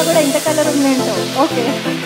కూడా ఇంత colour ఉందేంటో okay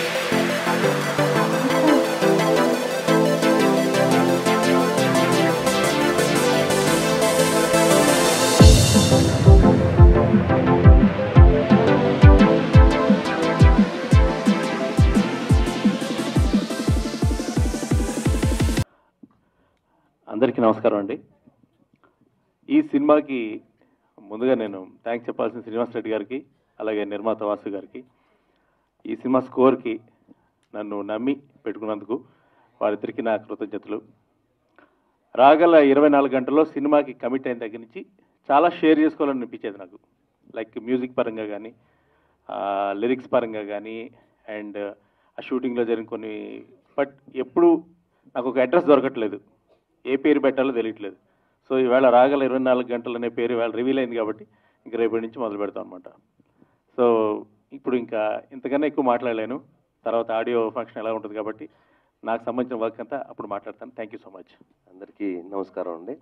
అందరికీ నమస్కారం అండి ఈ సినిమాకి ముందుగా నేను థ్యాంక్స్ చెప్పాల్సిన శ్రీనివాస్ రెడ్డి గారికి అలాగే నిర్మాత వాసు గారికి ఈ సినిమా స్కోర్కి నన్ను నమ్మి పెట్టుకున్నందుకు వారిద్దరికి నా కృతజ్ఞతలు రాగల ఇరవై నాలుగు గంటల్లో సినిమాకి కమిట్ అయిన దగ్గర నుంచి చాలా షేర్ చేసుకోవాలని అనిపించేది నాకు లైక్ మ్యూజిక్ పరంగా కానీ లిరిక్స్ పరంగా కానీ అండ్ ఆ షూటింగ్లో జరిగిన కొన్ని బట్ ఎప్పుడు నాకు ఒక అడ్రస్ దొరకట్లేదు ఏ పేరు పెట్టాలో తెలియట్లేదు సో ఈవేళ రాగల ఇరవై నాలుగు గంటలు అనే పేరు ఇవాళ రివీల్ అయింది కాబట్టి ఇంక రేపటి నుంచి మొదలు పెడతాం అనమాట సో ఇప్పుడు ఇంకా ఇంతకన్నా ఎక్కువ మాట్లాడలేను తర్వాత ఆడియో ఫంక్షన్ ఎలా ఉంటుంది కాబట్టి నాకు సంబంధించిన వర్క్ అంతా అప్పుడు మాట్లాడతాను థ్యాంక్ యూ సో మచ్ అందరికీ నమస్కారం అండి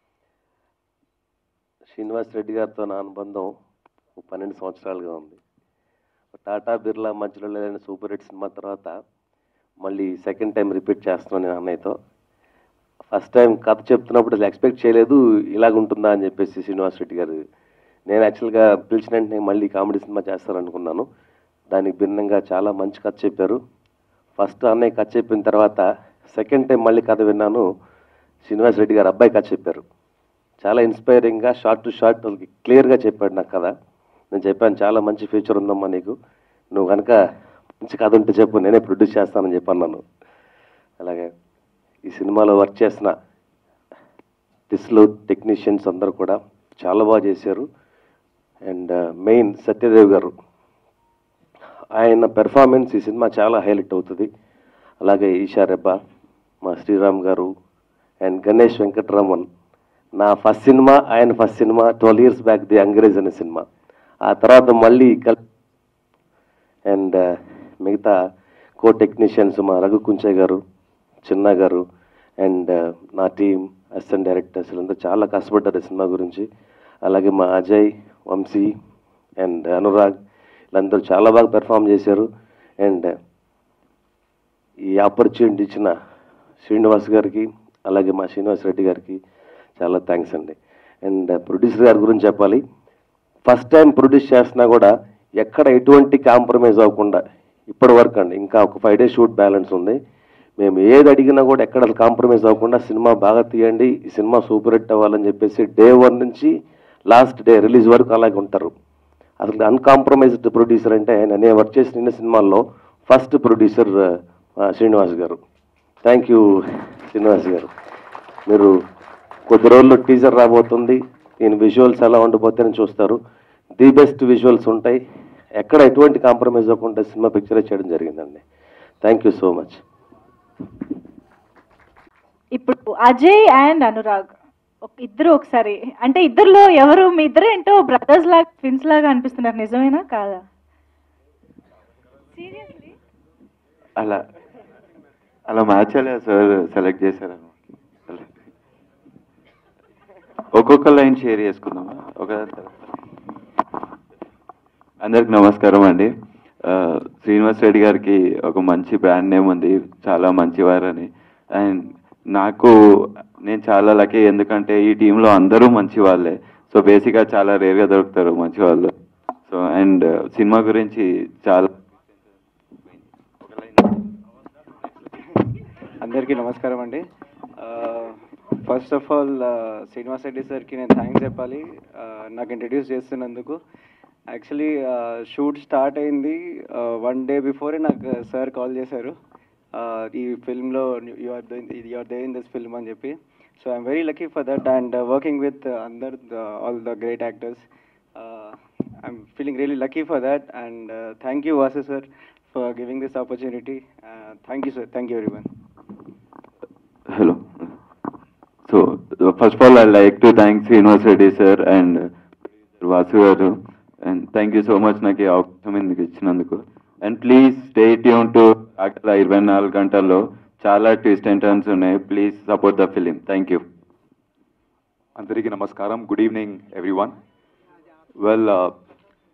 శ్రీనివాస్ రెడ్డి గారితో నా అనుబంధం ఓ పన్నెండు సంవత్సరాలుగా ఉంది టాటా బిర్లా మధ్యలో లేదని సూపర్ హిట్ సినిమా తర్వాత మళ్ళీ సెకండ్ టైం రిపీట్ చేస్తున్నాను నేను అన్నయ్యతో ఫస్ట్ టైం కథ చెప్తున్నప్పుడు అసలు ఎక్స్పెక్ట్ చేయలేదు ఇలాగ ఉంటుందా అని చెప్పేసి శ్రీనివాస్ రెడ్డి గారు నేను యాక్చువల్గా పిలిచిన వెంటనే మళ్ళీ కామెడీ సినిమా చేస్తారనుకున్నాను దానికి భిన్నంగా చాలా మంచి కథ చెప్పారు ఫస్ట్ అన్నయ్య కథ చెప్పిన తర్వాత సెకండ్ టైం మళ్ళీ కథ విన్నాను శ్రీనివాస్ రెడ్డి గారు అబ్బాయి కథ చెప్పారు చాలా ఇన్స్పైరింగ్గా షార్ట్ టు షార్ట్ వాళ్ళకి క్లియర్గా చెప్పాడు నాకు కథ నేను చెప్పాను చాలా మంచి ఫ్యూచర్ ఉందమ్మా నీకు నువ్వు కనుక మంచి కథ ఉంటే చెప్పు నేనే ప్రొడ్యూస్ చేస్తానని చెప్పి అన్నాను అలాగే ఈ సినిమాలో వర్క్ చేసిన టిస్లో టెక్నీషియన్స్ అందరూ కూడా చాలా బాగా చేశారు అండ్ మెయిన్ సత్యదేవ్ గారు ఆయన పెర్ఫార్మెన్స్ ఈ సినిమా చాలా హైలైట్ అవుతుంది అలాగే ఈషా రెబ్బా మా శ్రీరామ్ గారు అండ్ గణేష్ వెంకటరామన్ నా ఫస్ట్ సినిమా ఆయన first cinema twelve years back the Angrez అనే సినిమా ఆ తర్వాత మళ్ళీ కల్ అండ్ మిగతా కో టెక్నీషియన్స్ మా రఘు కుంచయ్య గారు చిన్న గారు అండ్ నా టీం అసిస్టెంట్ డైరెక్టర్స్ వీళ్ళందరూ చాలా కష్టపడ్డారు ఈ సినిమా గురించి అలాగే మా అజయ్ వంశీ అండ్ అనురాగ్ వీళ్ళందరూ చాలా బాగా పెర్ఫామ్ చేశారు అండ్ ఈ ఆపర్చునిటీ ఇచ్చిన శ్రీనివాస్ గారికి అలాగే మా శ్రీనివాస్ రెడ్డి గారికి చాలా థ్యాంక్స్ అండి అండ్ ప్రొడ్యూసర్ గారి గురించి చెప్పాలి ఫస్ట్ టైం ప్రొడ్యూస్ చేస్తున్నా కూడా ఎక్కడ ఎటువంటి కాంప్రమైజ్ అవ్వకుండా ఇప్పటి వరకు అండి ఇంకా ఒక ఫైవ్ డేస్ షూట్ బ్యాలెన్స్ ఉంది మేము ఏది అడిగినా కూడా ఎక్కడ కాంప్రమైజ్ అవ్వకుండా సినిమా బాగా తీయండి ఈ సినిమా సూపర్ హిట్ అవ్వాలని చెప్పేసి డే వన్ నుంచి లాస్ట్ డే రిలీజ్ వరకు అలాగే ఉంటారు అసలు అన్కాంప్రమైజ్డ్ ప్రొడ్యూసర్ అంటే నేను వర్క్ చేసిన ఇన్ని సినిమాల్లో ఫస్ట్ ప్రొడ్యూసర్ శ్రీనివాస్ గారు థ్యాంక్ యూ శ్రీనివాస్ గారు మీరు కొద్ది రోజుల్లో టీజర్ రాబోతుంది దీని విజువల్స్ ఎలా ఉండిపోతాయని చూస్తారు ది బెస్ట్ విజువల్స్ ఉంటాయి ఎక్కడ ఎటువంటి కాంప్రమైజ్ అవ్వకుండా సినిమా పిక్చర్ చేయడం జరిగిందండి థ్యాంక్ యూ సో మచ్ ఇప్పుడు అజయ్ అండ్ అనురాగ్ ఒక- ఇద్దరు ఒకసారి అంటే ఇద్దరులో ఎవరు మీ ఇద్దరు ఏంటో బ్రదర్స్ లాగా ట్విన్స్ లాగా అనిపిస్తున్నారు నిజమేనా కాదా సీరియస్లీ అలా అలా మ్యాచ్ అలా సార్ సెలెక్ట్ చేశారు ఒక్కొక్క లైన్ షేర్ చేసుకుందామా ఒక అందరికి నమస్కారం అండి ఆ, శ్రీనివాస్ రెడ్డి గారికి ఒక మంచి బ్రాండ్ నేమ్ ఉంది చాలా మంచివారని అండ్ నాకు నేను చాలా లక్కీ ఎందుకంటే ఈ టీంలో అందరూ మంచి వాళ్ళే సో బేసిక్గా చాలా రేర్గా దొరుకుతారు మంచి వాళ్ళు సో అండ్ సినిమా గురించి చాలా అందరికీ నమస్కారం అండి first of all Srinivas Reddy సార్కి నేను థ్యాంక్స్ చెప్పాలి Uh, నాకు ఇంట్రడ్యూస్ చేస్తున్నందుకు యాక్చువల్లీ షూట్ స్టార్ట్ అయింది వన్ డే బిఫోరే నాకు సార్ కాల్ చేశారు Uh, ఈ ఫిల్మ్లో you are you are they in this film అని చెప్పి so I'm very lucky for that and working with అందర్ all the great actors I'm feeling really lucky for that and thank you Vasu sir for giving this opportunity thank you sir thank you every Hello. So, first of all, I'd like to thank Srinivas Reddy sir and Vasu garu. And thank you so much నాకు ఈ అవకాశం ఎందుకు ఇచ్చినందుకు and please stay tuned to అక్కడ ఇరవై నాలుగు గంటల్లో చాలా ట్విస్ట్ అండ్ టర్న్స్ ఉన్నాయి please support the film thank you అందరికీ నమస్కారం good evening everyone well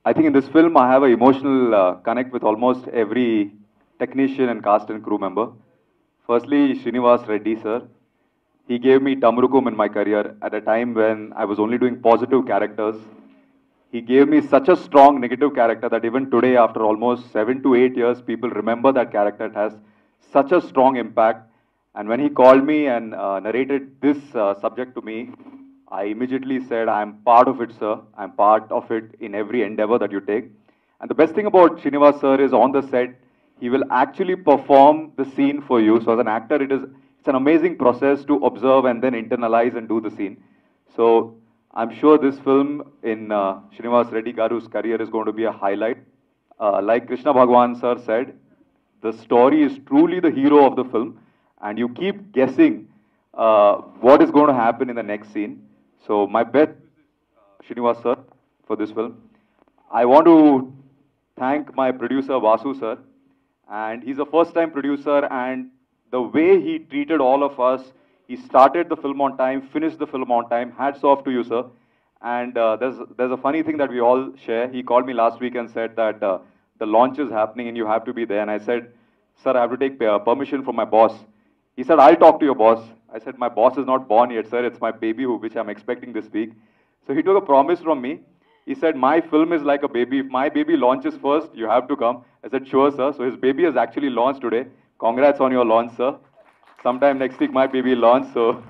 I think in this film I have an emotional uh, connect with almost every technician and cast and crew member. Firstly, Srinivas Reddy sir. He gave me Tamrukum in my career at a time when I was only doing positive characters. He gave me such a strong negative character that even today, after almost seven to eight years, people remember that character. It has such a strong impact. And when he called me and uh, narrated this uh, subject to me, I immediately said, I'm part of it, sir. I'm part of it in every endeavor that you take. And the best thing about Srinivas sir is on the set, he will actually perform the scene for you. So as an actor, it is it's an amazing process to observe and then internalize and do the scene. So I'm sure this film in uh, Srinivas Reddy Garu's career is going to be a highlight. Uh, like Krishna Bhagwan sir said, the story is truly the hero of the film, and you keep guessing uh, what is going to happen in the next scene. So my best, Srinivas sir, for this film. I want to thank my producer Vasu sir, and he's a first-time producer, and the way he treated all of us, he started the film on time, finished the film on time. Hats off to you, sir. And uh, there's there's a funny thing that we all share. He called me last week and said that uh, the launch is happening and you have to be there. And I said, sir, I have to take uh, permission from my boss. He said, I'll talk to your boss. I said, my boss is not born yet, sir. It's my baby, who, which I'm expecting this week. So he took a promise from me. He said, my film is like a baby. If my baby launches first, you have to come. I said, sure, sir. So his baby has actually launched today. Congrats on your launch, sir. Sometime next week, my baby will launch, so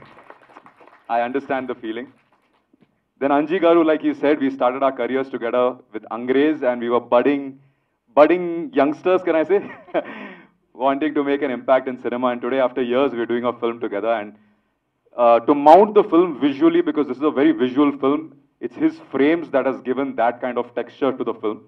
I understand the feeling. Then Anji Garu, like he said, we started our careers together with Angrez and we were budding, budding youngsters, can I say? Wanting to make an impact in cinema. And today, after years, we're doing a film together. And uh, to mount the film visually, because this is a very visual film, it's his frames that has given that kind of texture to the film.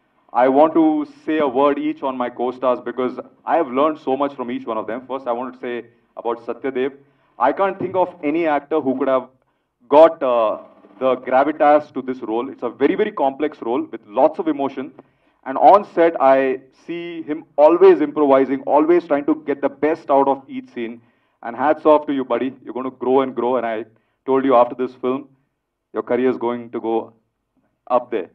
I want to say a word each on my co-stars because I have learned so much from each one of them. First, I want to say about Satyadev. I can't think of any actor who could have got uh, the gravitas to this role. It's a very, very complex role with lots of emotion. And on set, I see him always improvising, always trying to get the best out of each scene. And hats off to you, buddy. You're going to grow and grow. And I told you after this film, your career is going to go up there.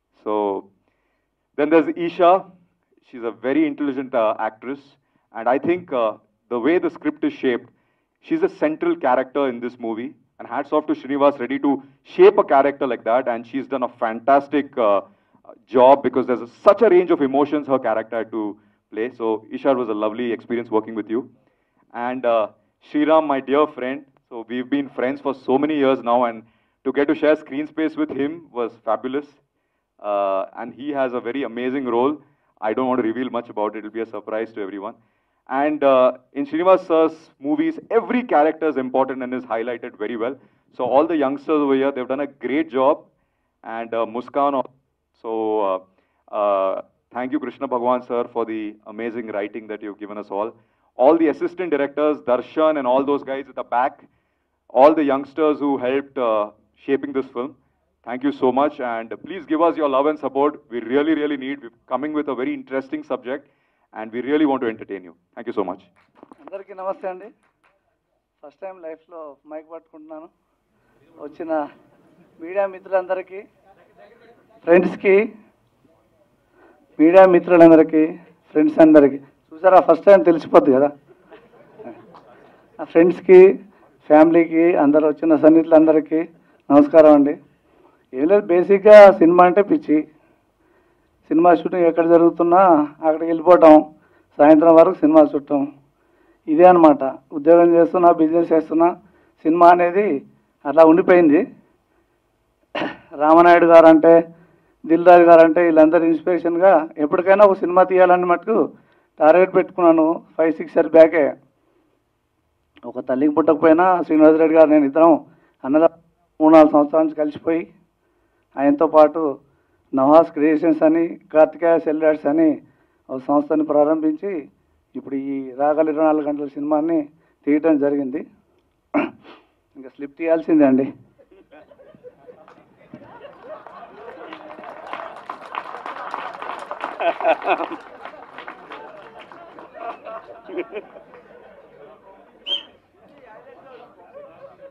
So then there's Isha. She's a very intelligent uh, actress. And I think uh, the way the script is shaped, she's a central character in this movie. And hats off to Srinivas Reddy to shape a character like that. And she's done a fantastic uh, job because there's a, such a range of emotions her character had to play. So Isha was a lovely experience working with you. And uh, Sriram, my dear friend. So we've been friends for so many years now. And to get to share screen space with him was fabulous. Uh, and he has a very amazing role. I don't want to reveal much about it. It'll be a surprise to everyone. And uh, in Srinivas sir's movies, every character is important and is highlighted very well. So all the youngsters over here, they've done a great job. And uh, Muskan, al- so uh, uh, thank you, Krishna Bhagwan sir, for the amazing writing that you've given us all. All the assistant directors, Darshan and all those guys at the back, all the youngsters who helped uh, shaping this film. Thank you so much, and please give us your love and support. We really, really need. We're coming with a very interesting subject, and we really want to entertain you. Thank you so much. అందరికీ నమస్తే అండి first time లైఫ్లో mike పట్టుకుంటున్నాను వచ్చిన media మిత్రులందరికీ ఫ్రెండ్స్కి media మిత్రులందరికీ friends అందరికీ చూసారా ఫస్ట్ టైం తెలిసిపోద్ది కదా ఆ ఫ్రెండ్స్కి ఫ్యామిలీకి అందరు వచ్చిన సన్నిహితులందరికీ నమస్కారం అండి ఏం లేదు బేసిక్గా సినిమా అంటే పిచ్చి సినిమా షూటింగ్ ఎక్కడ జరుగుతున్నా అక్కడికి వెళ్ళిపోవటం సాయంత్రం వరకు సినిమా చూడటం ఇదే అనమాట ఉద్యోగం చేస్తున్నా బిజినెస్ చేస్తున్నా సినిమా అనేది అట్లా ఉండిపోయింది రామనాయుడు గారు అంటే దిల్ రాజు గారు అంటే వీళ్ళందరూ ఇన్స్పిరేషన్గా ఎప్పటికైనా ఒక సినిమా తీయాలని మటుకు టార్గెట్ పెట్టుకున్నాను ఫైవ్ సిక్స్ ఇయర్స్ బ్యాకే ఒక తల్లికి పుట్టకపోయినా శ్రీనివాస్ రెడ్డి గారు నేను ఇద్దరం అన్నదా మూడు నాలుగు సంవత్సరాల నుంచి కలిసిపోయి ఆయనతో పాటు నవాజ్ క్రియేషన్స్ అని కార్తికేయ సెల్యులర్స్ అని ఒక సంస్థని ప్రారంభించి ఇప్పుడు ఈ రాగల ఇరవై నాలుగు గంటల సినిమాని తీయటం జరిగింది ఇంకా స్లిప్ తీయాల్సిందే అండి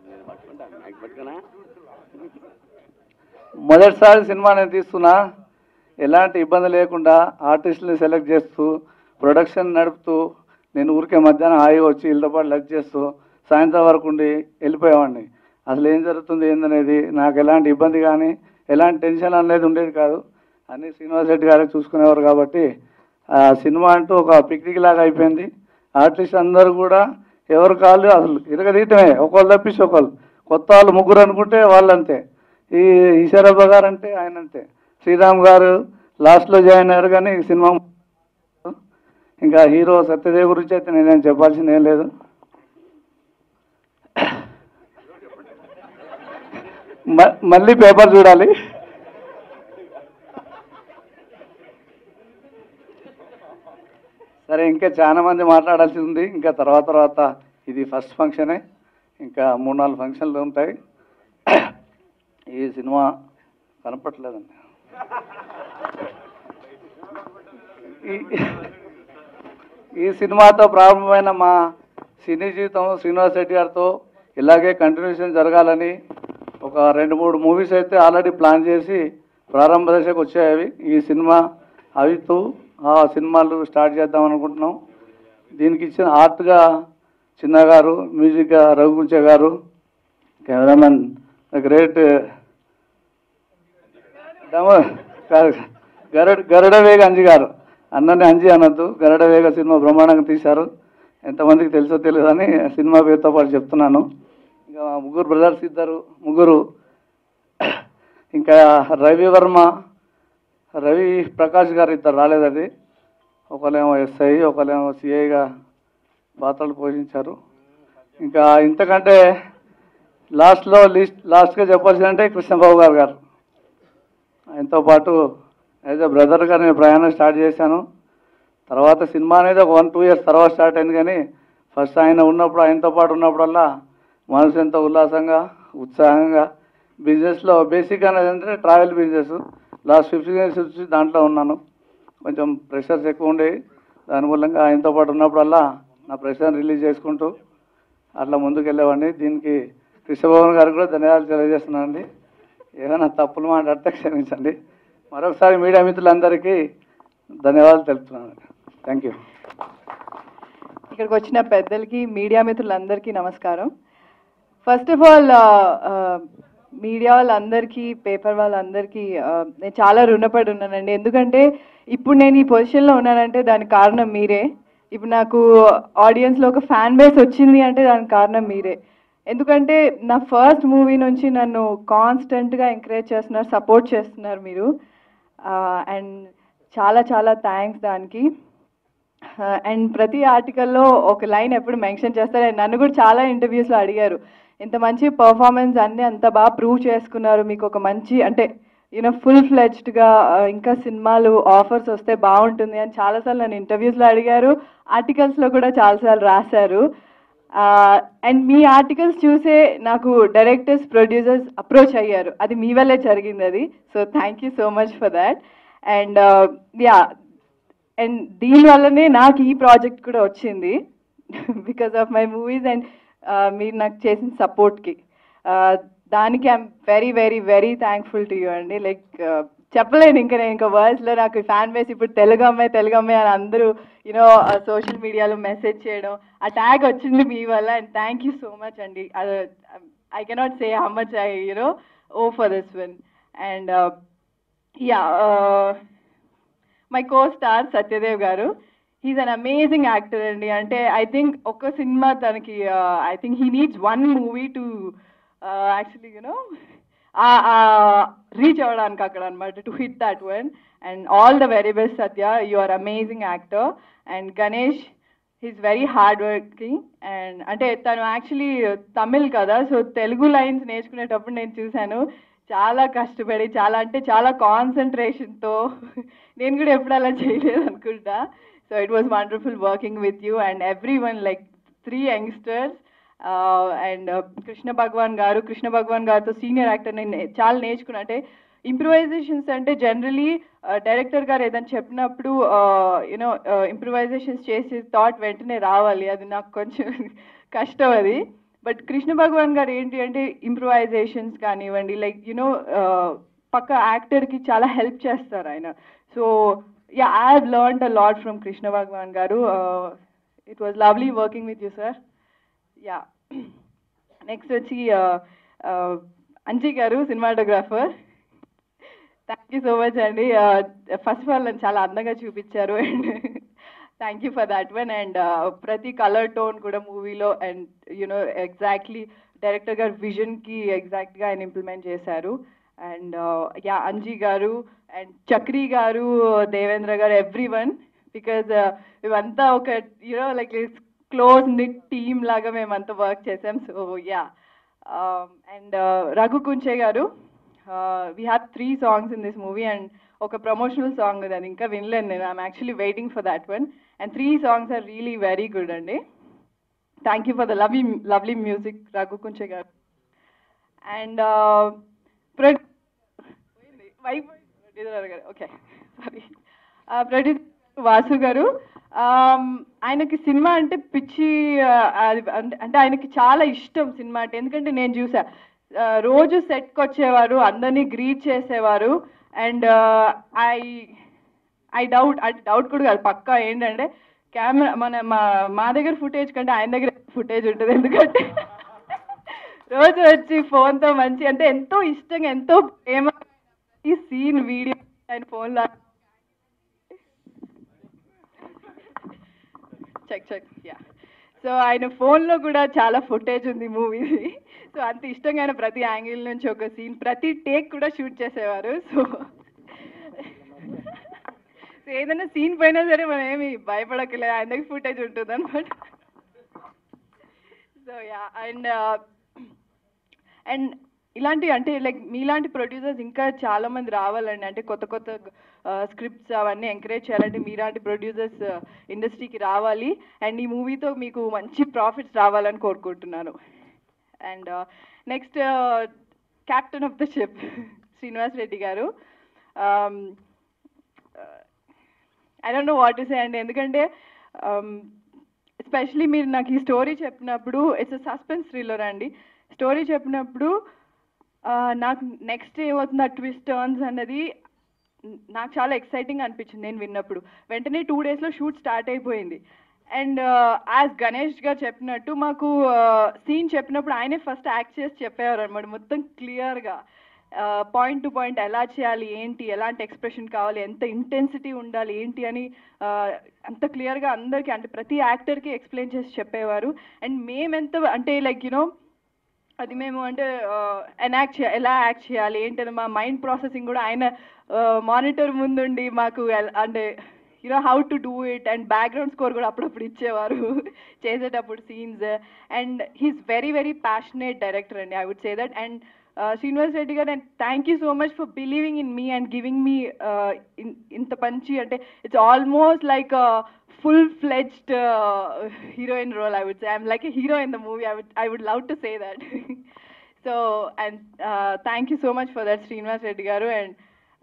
మొదటిసారి సినిమా నేను తీస్తున్నా ఎలాంటి ఇబ్బంది లేకుండా ఆర్టిస్టుని సెలెక్ట్ చేస్తూ ప్రొడక్షన్ నడుపుతూ నేను ఊరికే మధ్యాహ్నం హాయిగా వచ్చి వీళ్ళతో పాటు లక్ చేస్తూ సాయంత్రం వరకు ఉండి వెళ్ళిపోయేవాడిని అసలు ఏం జరుగుతుంది ఏందనేది నాకు ఎలాంటి ఇబ్బంది కానీ ఎలాంటి టెన్షన్ అనేది ఉండేది కాదు అన్ని శ్రీనివాస్ రెడ్డి గారే చూసుకునేవారు కాబట్టి ఆ సినిమా అంటూ ఒక పిక్నిక్ లాగా అయిపోయింది ఆర్టిస్ట్ అందరూ కూడా ఎవరు కాళ్ళు అసలు ఇరగదీయటమే ఒకళ్ళు తప్పించి ఒకళ్ళు కొత్త వాళ్ళు ముగ్గురు అనుకుంటే వాళ్ళు అంతే ఈ ఈశ్వరబ్బ గారు అంటే ఆయన అంతే శ్రీరామ్ గారు లాస్ట్లో జాయిన్ అయ్యారు కానీ ఈ సినిమా ఇంకా హీరో సత్యదేవ్ గురించి అయితే నేనేం చెప్పాల్సింది ఏం లేదు మ- మళ్ళీ పేపర్ చూడాలి సరే ఇంకా చాలా మంది మాట్లాడాల్సి ఉంది ఇంకా తర్వాత తర్వాత ఇది ఫస్ట్ ఫంక్షనే ఇంకా మూడు నాలుగు ఫంక్షన్లు ఉంటాయి ఈ సినిమా కనపట్లేదండి ఈ- ఈ సినిమాతో ప్రారంభమైన మా సినీ జీవితం శ్రీనివాస్ రెడ్డి గారితో ఇలాగే కంటిన్యూషన్ జరగాలని ఒక రెండు మూడు మూవీస్ అయితే ఆల్రెడీ ప్లాన్ చేసి ప్రారంభ దశకు వచ్చాయి ఈ సినిమా అవితూ ఆ సినిమాలు స్టార్ట్ చేద్దాం అనుకుంటున్నాం దీనికి ఇచ్చిన ఆర్ట్గా చిన్న గారు మ్యూజిక్గా Raghu Kunche garu cameraman the great Garuda Garuda Vega Anji గారు అన్నని అంజి అనొద్దు గరుడ వేగ సినిమా బ్రహ్మాండంగా తీశారు ఎంతమందికి తెలుసో తెలియదు అని సినిమా పేరుతో పాటు చెప్తున్నాను ఇంకా మా ముగ్గురు బ్రదర్స్ ఇద్దరు ముగ్గురు ఇంకా రవి వర్మ రవి ప్రకాష్ గారు ఇద్దరు రాలేదండి ఒకళ్ళేమో ఎస్ఐ ఒకళ్ళేమో సిఐగా పాత్రలు పోషించారు ఇంకా ఇంతకంటే లాస్ట్లో లిస్ట్ లాస్ట్గా చెప్పాల్సిందంటే కృష్ణబాబు గారు గారు ఆయనతో పాటు యాజ్ ఎ బ్రదర్గా నేను ప్రయాణం స్టార్ట్ చేశాను తర్వాత సినిమా అనేది ఒక వన్ టూ ఇయర్స్ తర్వాత స్టార్ట్ అయింది కానీ ఫస్ట్ ఆయన ఉన్నప్పుడు ఆయనతో పాటు ఉన్నప్పుడల్లా మనసు ఎంతో ఉల్లాసంగా ఉత్సాహంగా బిజినెస్లో బేసిక్ అనేది అంటే travel business last fifteen years నుంచి దాంట్లో ఉన్నాను కొంచెం ప్రెషర్స్ ఎక్కువ ఉండేవి దాని మూలంగా ఆయనతో పాటు ఉన్నప్పుడల్లా నా ప్రెషర్ రిలీజ్ చేసుకుంటూ అట్లా ముందుకు వెళ్ళేవాడిని దీనికి కృష్ణభవన్ గారికి కూడా ధన్యవాదాలు తెలియజేస్తున్నానండి ఏమైనా తప్పులు మాట్లాడితే క్షమించండి మరొకసారి మీడియా మిత్రులందరికీ ధన్యవాదాలు తెలుపుతున్నాను థ్యాంక్ యూ ఇక్కడికి వచ్చిన పెద్దలకి మీడియా మిత్రులందరికీ నమస్కారం ఫస్ట్ ఆఫ్ ఆల్ మీడియా వాళ్ళందరికీ పేపర్ వాళ్ళందరికీ ఆ, నేను చాలా రుణపడి ఉన్నానండి ఎందుకంటే ఇప్పుడు నేను ఈ పొజిషన్లో ఉన్నానంటే దానికి కారణం మీరే ఇప్పుడు నాకు ఆడియన్స్లో ఒక ఫ్యాన్ బేస్ వచ్చింది అంటే దానికి కారణం మీరే ఎందుకంటే నా ఫస్ట్ మూవీ నుంచి నన్ను కాన్స్టెంట్గా ఎంకరేజ్ చేస్తున్నారు సపోర్ట్ చేస్తున్నారు మీరు అండ్ చాలా చాలా థ్యాంక్స్ దానికి అండ్ ప్రతి ఆర్టికల్లో ఒక లైన్ ఎప్పుడు మెన్షన్ చేస్తారు అండ్ నన్ను కూడా చాలా ఇంటర్వ్యూస్లో అడిగారు ఇంత మంచి పర్ఫార్మెన్స్ అన్నీ అంత బాగా ప్రూవ్ చేసుకున్నారు మీకు ఒక మంచి అంటే యూనో ఫుల్ ఫ్లెడ్జ్డ్గా ఇంకా సినిమాలు ఆఫర్స్ వస్తే బాగుంటుంది అని చాలాసార్లు నన్ను ఇంటర్వ్యూస్లో అడిగారు ఆర్టికల్స్లో కూడా చాలాసార్లు రాశారు అండ్ మీ ఆర్టికల్స్ చూసే నాకు డైరెక్టర్స్ ప్రొడ్యూసర్స్ అప్రోచ్ అయ్యారు అది మీ వల్లే జరిగింది అది so thank you so much for that and yeah and దీని వల్లనే నాకు ఈ ప్రాజెక్ట్ కూడా వచ్చింది because of my movies and మీరు నాకు చేసిన సపోర్ట్కి దానికి I'm very very very thankful to you అండి లైక్ చెప్పలేను ఇంకా నేను ఇంకా వర్డ్స్లో నాకు ఫ్యాన్ బేస్ ఇప్పుడు తెలుగు అమ్మాయి తెలుగు అమ్మాయి అని అందరూ యూనో సోషల్ మీడియాలో మెసేజ్ చేయడం ఆ ట్యాగ్ వచ్చింది మీ వల్ల and thank you so much అండి I cannot say how much I you know oh for this win and yeah my co star Satyadev garu he's an amazing actor అండి అంటే ఐ థింక్ ఒక సినిమా తనకి I think he needs one movie to actually you know reach అవ్వడానికి అక్కడ అనమాట to hit that one and all the very best Satya you are amazing actor and Ganesh he's very hard working and అంటే తను actually Tamil కదా so Telugu lines నేర్చుకునేటప్పుడు నేను చూశాను చాలా కష్టపడి చాలా అంటే చాలా కాన్సన్ట్రేషన్తో నేను కూడా ఎప్పుడు అలా చేయలేదు అనుకుంటా so it was wonderful working with you and everyone like three youngsters and Krishna Bhagavan garu Krishna భగవాన్ గారితో సీనియర్ యాక్టర్ నేను చాలా నేర్చుకున్నా అంటే ఇంప్రూవైజేషన్స్ అంటే జనరలీ డైరెక్టర్ గారు ఏదైనా చెప్పినప్పుడు యూనో ఇంప్రూవైజేషన్స్ చేసి థాట్ వెంటనే రావాలి అది నాకు కొంచెం కష్టం అది బట్ కృష్ణ భగవాన్ గారు ఏంటి అంటే ఇంప్రూవైజేషన్స్ కానివ్వండి లైక్ యునో పక్క యాక్టర్కి చాలా హెల్ప్ చేస్తారు ఆయన so yeah I have learn a lot from Krishna Bhagavan garu it was lovely working with you sir yeah next వచ్చి Anji garu cinematographer thank you so much అండి ఫస్ట్ ఆఫ్ ఆల్ నన్ను చాలా అందంగా చూపించారు and thank you for that one and ప్రతి colour tone కూడా మూవీలో and you know exactly director గారు విజన్కి ఎగ్జాక్ట్గా ఆయన ఇంప్లిమెంట్ చేశారు and yeah Anji garu and Chakri గారు దేవేంద్ర గారు ఎవ్రీ వన్ బికాజ్ ఇవంతా ఒక you know like close knit team లాగా మేమంతా వర్క్ చేసాం so yeah and Raghu Kunche garu we have three songs in this movie and ఒక ప్రమోషనల్ సాంగ్ అది ఇంకా వినలేను నేను I'm actually waiting for that one and three songs are really very good అండి thank you for the lovely lovely music Raghu Kunche garu and producer garu okay sorry producer Vasu garu Um, ఆయనకి cinema అంటే పిచ్చి uh, అది అంటే- అంటే ఆయనకి చాలా ఇష్టం సినిమా అంటే ఎందుకంటే నేను చూసా Uh, రోజు సెట్కి వచ్చేవారు అందరినీ గ్రీట్ చేసేవారు అండ్ ఐ ఐ డౌట్ అంటే డౌట్ కూడా కాదు పక్కా ఏంటంటే కెమెరా మన మా మా దగ్గర ఫుటేజ్ కంటే ఆయన దగ్గర ఫుటేజ్ ఉంటుంది ఎందుకంటే రోజు వచ్చి ఫోన్తో మంచి అంటే ఎంతో ఇష్టంగా ఎంతో ప్రేమ ఈ సీన్ వీడియో ఆయన ఫోన్లో చెక్ చెక్ యా సో ఆయన ఫోన్లో కూడా చాలా ఫుటేజ్ ఉంది మూవీది సో అంత ఇష్టంగా ఆయన ప్రతి యాంగిల్ నుంచి ఒక సీన్ ప్రతి టేక్ కూడా షూట్ చేసేవారు సో సో ఏదైనా సీన్ పోయినా సరే మనం ఏమి భయపడక్కలేదు ఆయన దగ్గర ఫుటేజ్ ఉంటుంది అనమాట సో యా అండ్ అండ్ ఇలాంటి అంటే లైక్ మీలాంటి ప్రొడ్యూసర్స్ ఇంకా చాలా మంది రావాలండి అంటే కొత్త కొత్త స్క్రిప్ట్స్ అవన్నీ ఎంకరేజ్ చేయాలంటే మీలాంటి ప్రొడ్యూసర్స్ ఇండస్ట్రీకి రావాలి అండ్ ఈ మూవీతో మీకు మంచి ప్రాఫిట్స్ రావాలని కోరుకుంటున్నాను and next captain of the ship Srinivas Reddy garu I don't know what to say అండి ఎందుకంటే ఎస్పెషలీ మీరు నాకు ఈ స్టోరీ చెప్పినప్పుడు ఇట్స్ సస్పెన్స్ థ్రిల్లర్ అండి స్టోరీ చెప్పినప్పుడు ఆ, నాకు నెక్స్ట్ ఏమవుతుంది ఆ ట్విస్ట్ టర్న్స్ అన్నది నాకు చాలా ఎక్సైటింగ్ అనిపించింది నేను విన్నప్పుడు వెంటనే టూ డేస్లో షూట్ స్టార్ట్ అయిపోయింది అండ్ యాజ్ గణేష్ గారు చెప్పినట్టు మాకు సీన్ చెప్పినప్పుడు ఆయనే ఫస్ట్ యాక్ట్ చేసి చెప్పేవారు అనమాట మొత్తం క్లియర్గా పాయింట్ టు పాయింట్ ఎలా చేయాలి ఏంటి ఎలాంటి ఎక్స్ప్రెషన్ కావాలి ఎంత ఇంటెన్సిటీ ఉండాలి ఏంటి అని ఆ, అంత క్లియర్గా అందరికీ అంటే ప్రతి యాక్టర్కి ఎక్స్ప్లెయిన్ చేసి చెప్పేవారు అండ్ మేమెంత అంటే లైక్ యునో అది మేము అంటే ఎనాక్ట్ చే ఎలా యాక్ట్ చేయాలి ఏంటని మా మైండ్ ప్రాసెసింగ్ కూడా ఆయన మానిటర్ ముందుండి మాకు ఎల్- అంటే you know how to do it and background score కూడా అప్పుడప్పుడు ఇచ్చేవారు చేసేటప్పుడు scenes and he's very very passionate director అండి I would say that and Srinivas Reddy garu and thank you so much for believing in me and giving me ఇంత పంచి అంటే it's almost like full fledged heroine role I would say I'm like a hero in the movie I would I would love to say that so and thank you so much for that Srinivas Reddy garu and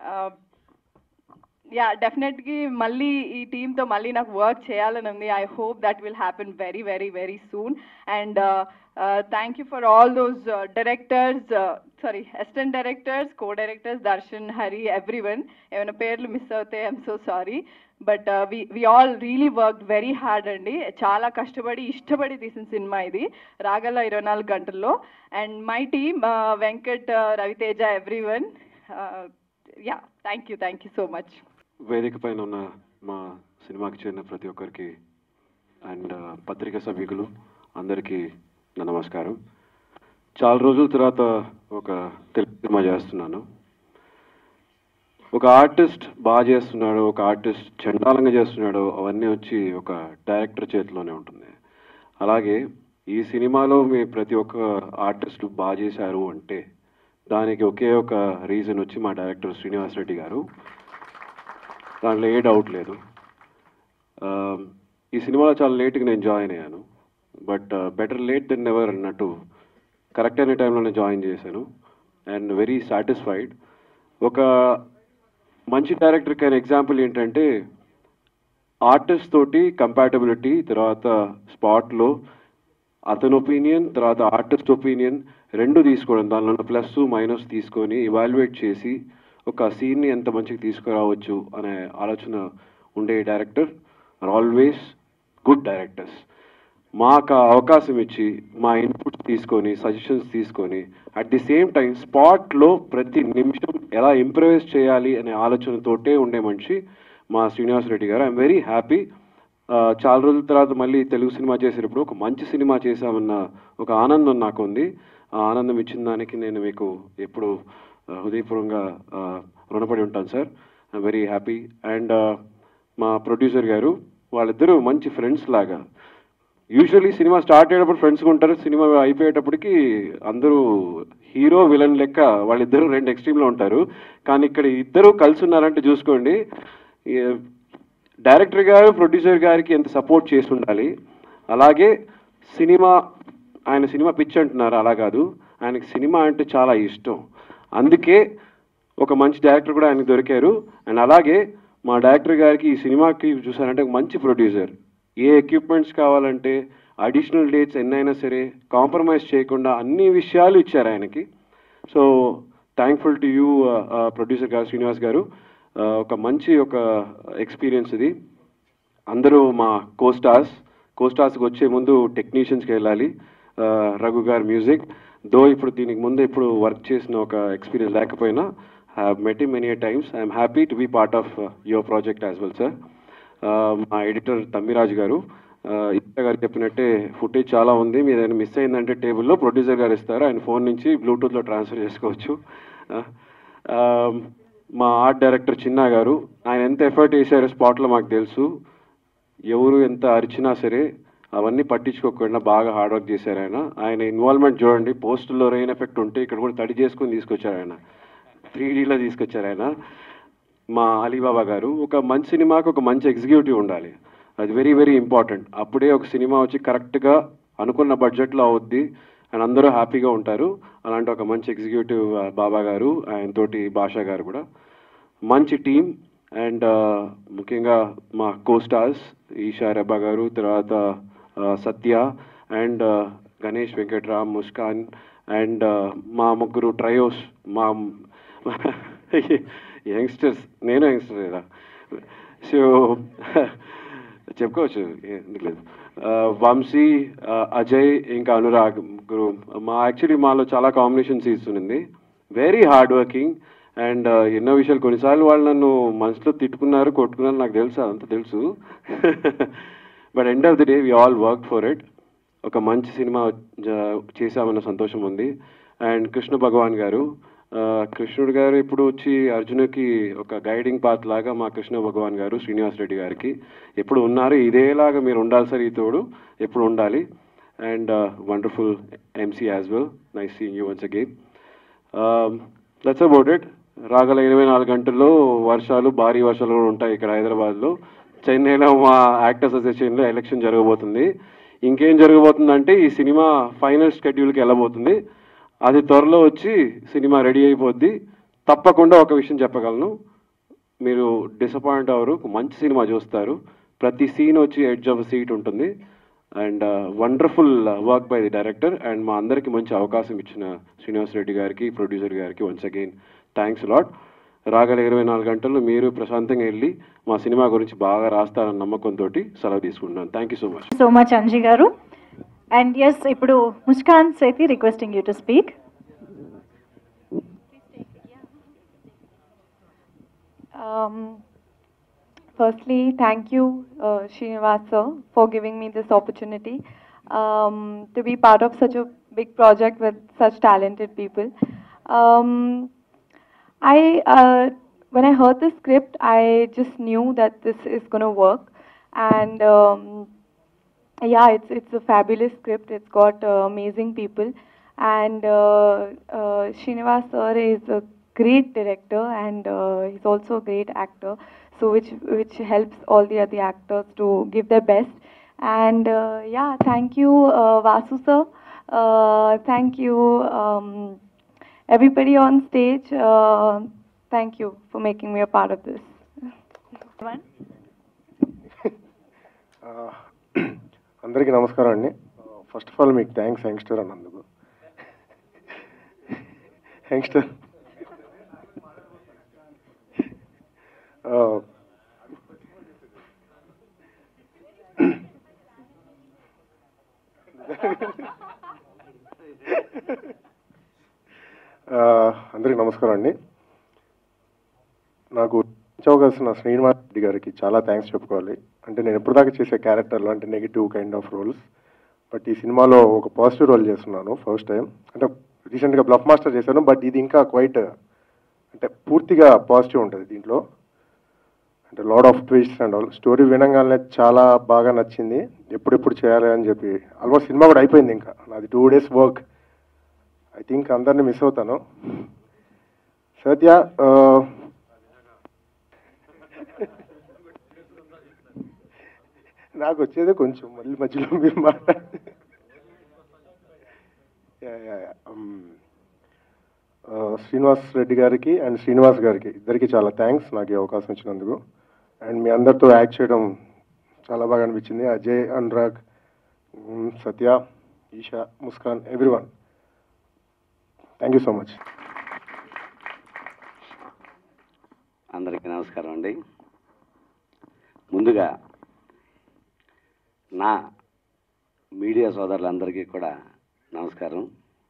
yeah డెఫినెట్గా మళ్ళీ ఈ టీంతో మళ్ళీ నాకు work చేయాలని ఉంది I hope that will happen very very very soon and thank you for all those directors sorry assistant directors co directors Darshan Hari everyone ఏమైనా పేర్లు మిస్ అవుతే I'm so sorry but we we all really work very hard అండి చాలా కష్టపడి ఇష్టపడి తీసిన cinema ఇది రాగల ఇరవై నాలుగు గంటల్లో and my team Venkat Raviteja everyone yeah thank you thank you so much వేదిక పైన ఉన్న మా సినిమాకి చేరిన ప్రతి ఒక్కరికి అండ్ పత్రికా సభ్యులు అందరికీ నా నమస్కారం చాలా రోజుల తర్వాత ఒక తెలుగు సినిమా చేస్తున్నాను ఒక ఆర్టిస్ట్ బాగా చేస్తున్నాడు ఒక ఆర్టిస్ట్ చండాలంగా చేస్తున్నాడు అవన్నీ వచ్చి ఒక డైరెక్టర్ చేతిలోనే ఉంటుంది అలాగే ఈ సినిమాలో మీ ప్రతి ఒక్క ఆర్టిస్ట్ బాగా చేశారు అంటే దానికి ఒకే ఒక రీజన్ వచ్చి మా డైరెక్టర్ శ్రీనివాస్ రెడ్డి గారు దాంట్లో ఏ డౌట్ లేదు ఆ, ఈ సినిమాలో చాలా లేట్గా నేను జాయిన్ అయ్యాను but better late than never అన్నట్టు కరెక్ట్ అయిన టైంలోనే జాయిన్ చేశాను అండ్ వెరీ సాటిస్ఫైడ్ ఒక మంచి డైరెక్టర్కి అయిన ఎగ్జాంపుల్ ఏంటంటే ఆర్టిస్ట్ తోటి కంపాటబిలిటీ తర్వాత స్పాట్లో అతని ఒపీనియన్ తర్వాత ఆర్టిస్ట్ ఒపీనియన్ రెండు తీసుకోవడం దానిలో ప్లస్ మైనస్ తీసుకొని ఇవాల్యుయేట్ చేసి ఒక సీన్ని ఎంత మంచిగా తీసుకురావచ్చు అనే ఆలోచన ఉండే director are always good directors మాకు ఆ అవకాశం ఇచ్చి మా ఇన్పుట్స్ తీసుకొని సజెషన్స్ తీసుకొని అట్ ది సేమ్ టైం స్పాట్లో ప్రతి నిమిషం ఎలా ఇంప్రవైజ్ చేయాలి అనే ఆలోచనతోటే ఉండే మనిషి మా శ్రీనివాస్ రెడ్డి గారు ఐఎమ్ వెరీ హ్యాపీ చాలా రోజుల తర్వాత మళ్ళీ తెలుగు సినిమా చేసేటప్పుడు ఒక మంచి సినిమా చేశామన్న ఒక ఆనందం నాకు ఉంది ఆ ఆనందం ఇచ్చిన దానికి నేను మీకు ఎప్పుడు ఆ, హృదయపూర్వకంగా ఆ, రుణపడి ఉంటాను sir I'm very happy and మా ప్రొడ్యూసర్ గారు వాళ్ళిద్దరూ మంచి ఫ్రెండ్స్ లాగా యూజువల్లీ సినిమా స్టార్ట్ అయ్యేటప్పుడు ఫ్రెండ్స్గా ఉంటారు సినిమా అయిపోయేటప్పటికి అందరూ హీరో విలన్ లెక్క వాళ్ళిద్దరూ రెండు ఎక్స్ట్రీమ్లో ఉంటారు కానీ ఇక్కడ ఇద్దరు కలిసి ఉన్నారంటే చూసుకోండి ఈ- డైరెక్టర్ గారు ప్రొడ్యూసర్ గారికి ఎంత సపోర్ట్ చేసి ఉండాలి అలాగే సినిమా ఆయన సినిమా పిచ్ అంటున్నారు అలా కాదు ఆయనకి సినిమా అంటే చాలా ఇష్టం అందుకే ఒక మంచి డైరెక్టర్ కూడా ఆయనకు దొరికారు అండ్ అలాగే మా డైరెక్టర్ గారికి ఈ సినిమాకి చూసారంటే ఒక మంచి ప్రొడ్యూసర్ ఏ ఎక్విప్మెంట్స్ కావాలంటే అడిషనల్ డేట్స్ ఎన్నైనా సరే కాంప్రమైజ్ చేయకుండా అన్ని విషయాలు ఇచ్చారు ఆయనకి so thankful to you producer garu Srinivas గారు ఆ, ఒక మంచి ఒక ఎక్స్పీరియన్స్ ఇది అందరూ మా కోస్టార్స్ కోస్టార్స్కి వచ్చే ముందు టెక్నీషియన్స్కి వెళ్ళాలి ఆ, రఘు గారి మ్యూజిక్ దో ఇప్పుడు దీనికి ముందు ఇప్పుడు వర్క్ చేసిన ఒక ఎక్స్పీరియన్స్ లేకపోయినా have met many times I'm happy to be part of your project as well sir మా ఎడిటర్ తమ్మిరాజు గారు ఇప్ప గారు చెప్పినట్టే ఫుటేజ్ చాలా ఉంది మీరు ఏదైనా మిస్ అయిందంటే టేబుల్లో ప్రొడ్యూసర్ గారు ఇస్తారు ఆయన ఫోన్ నుంచి బ్లూటూత్లో ట్రాన్స్ఫర్ చేసుకోవచ్చు ఆ, ఆ, మా ఆర్ట్ డైరెక్టర్ చిన్నా గారు ఆయన ఎంత ఎఫర్ట్ చేశారో స్పాట్లో మాకు తెలుసు ఎవరు ఎంత అరిచినా సరే అవన్నీ పట్టించుకోకుండా బాగా హార్డ్ వర్క్ చేశారు ఆయన ఆయన ఇన్వాల్వ్మెంట్ చూడండి పోస్టుల్లో రెయిన్ ఎఫెక్ట్ ఉంటే ఇక్కడ కూడా తడి చేసుకొని తీసుకొచ్చారు ఆయన త్రీ డీలో తీసుకొచ్చారు ఆయన మా అలీబాబా గారు ఒక మంచి సినిమాకి ఒక మంచి ఎగ్జిక్యూటివ్ ఉండాలి అది వెరీ వెరీ ఇంపార్టెంట్ అప్పుడే ఒక సినిమా వచ్చి కరెక్ట్గా అనుకున్న బడ్జెట్లో అవుద్ది అండ్ అందరూ హ్యాపీగా ఉంటారు అలాంటి ఒక మంచి ఎగ్జిక్యూటివ్ ఆ, బాబా గారు ఆయనతోటి భాషా గారు కూడా మంచి టీం అండ్ ముఖ్యంగా మా కో స్టార్స్ ఈషా రెబ్బా గారు తర్వాత ఆ, సత్య అండ్ గణేష్ వెంకట్రామ్ ముస్కాన్ అండ్ మా ముగ్గురు ట్రయోస్ మా యంగ్స్టర్స్ నేను యంగ్స్టర్ కదా సో చెప్పుకోవచ్చు ఎందుకు లేదు ఆ, వంశీ ఆ, అజయ్ ఇంకా అనురాగ్ ముగ్గురు మా యాక్చువల్లీ మాలో చాలా కాంబినేషన్ సీన్స్ ఉంది వెరీ హార్డ్ వర్కింగ్ అండ్ ఎన్నో విషయాలు కొన్నిసార్లు వాళ్ళు నన్ను మనసులో తిట్టుకున్నారు కొట్టుకున్నారు నాకు తెలుసు అదంతా తెలుసు but end of the day we all work for it ఒక మంచి సినిమా జ- చేశామన్న సంతోషం ఉంది అండ్ కృష్ణ భగవాన్ గారు ఆ, కృష్ణుడు గారు ఇప్పుడు వచ్చి అర్జునుకి ఒక గైడింగ్ పాత్ లాగా మా కృష్ణ భగవాన్ గారు శ్రీనివాస్ రెడ్డి గారికి ఎప్పుడు ఉన్నారు ఇదేలాగా మీరు ఉండాలి సార్ ఈ తోడు ఎప్పుడు ఉండాలి and wonderful MC as well nice seeing you once again that's about it రాగల ఇరవై నాలుగు గంటల్లో వర్షాలు భారీ వర్షాలు కూడా ఉంటాయి ఇక్కడ హైదరాబాద్లో చెన్నైలో మా యాక్టర్స్ అసోసియేషన్లో ఎలక్షన్ జరగబోతుంది ఇంకేం జరగబోతుందంటే ఈ సినిమా ఫైనల్ స్కెడ్యూల్కి వెళ్ళబోతుంది అది త్వరలో వచ్చి సినిమా రెడీ అయిపోద్ది తప్పకుండా ఒక విషయం చెప్పగలను మీరు డిసప్పాయింట్ అవ్వరు మంచి సినిమా చూస్తారు ప్రతి సీన్ వచ్చి ఎడ్జ్ ఆఫ్ సీట్ ఉంటుంది and wonderful work by the director and మా అందరికీ మంచి అవకాశం ఇచ్చిన శ్రీనివాస్ రెడ్డి గారికి ప్రొడ్యూసర్ గారికి వన్స్ అగైన్ థ్యాంక్స్ లాట్ రాగల ఇరవై నాలుగు గంటల్లో మీరు ప్రశాంతంగా వెళ్ళి మా సినిమా గురించి బాగా రాస్తారన్న నమ్మకంతో సెలవు తీసుకుంటున్నాను thank you so much so much Anji garu and yes ఇప్పుడు Muskan Sethi requesting you to speak Um, firstly, thank you, uh, Srinivas sir, for giving me this opportunity um, to be part of such a big project with such talented people. Um, I, uh, when I heard the script, I just knew that this is going to work, and um, yeah, it's it's a fabulous script. It's got uh, amazing people, and uh, uh, Srinivas sir is a great director, and uh, he's also a great actor. So which which helps all the other actors to give their best. And uh, yeah, thank you, uh, Vasu sir. Uh, thank you, um, everybody on stage. Uh, thank you for making me a part of this. ఆ, అందరికీ నమస్కారం అండి first of all మీకు thanks youngster అన్నందుకు youngster నమస్కారం అండి నాకు చౌకాసిన శ్రీనివాస్ రెడ్డి గారికి చాలా థ్యాంక్స్ చెప్పుకోవాలి అంటే నేను ఎప్పటిదాకా చేసే క్యారెక్టర్లు అంటే negative kind of roles but ఈ సినిమాలో ఒక పాజిటివ్ రోల్ చేస్తున్నాను ఫస్ట్ టైం అంటే రీసెంట్గా బ్లఫ్ మాస్టర్ చేశాను బట్ ఇది ఇంకా క్వైట్ అంటే పూర్తిగా పాజిటివ్ ఉంటుంది దీంట్లో అంటే lot of twist and all story వినంగానే చాలా బాగా నచ్చింది ఎప్పుడెప్పుడు చేయాలి అని చెప్పి ఆల్మోస్ట్ సినిమా కూడా అయిపోయింది ఇంకా నాది two days work I think అందరిని మిస్ అవుతాను సత్య ఆ, నాకు వచ్చేదే కొంచెం మళ్ళీ మధ్యలో మీరు మాట్లాడ యా, యా, యా. ఉమ్. ఆ, శ్రీనివాస్ రెడ్డి గారికి అండ్ శ్రీనివాస్ గారికి ఇద్దరికి చాలా థ్యాంక్స్ నాకు ఈ అవకాశం ఇచ్చినందుకు అండ్ మీ అందరితో యాక్ట్ చేయడం చాలా బాగా అనిపించింది అజయ్ అనురాగ్ ఉమ్, Satya Esha Muskan everyone thank you so much అందరికీ నమస్కారం అండి ముందుగా నా మీడియా సోదరులందరికీ కూడా నమస్కారం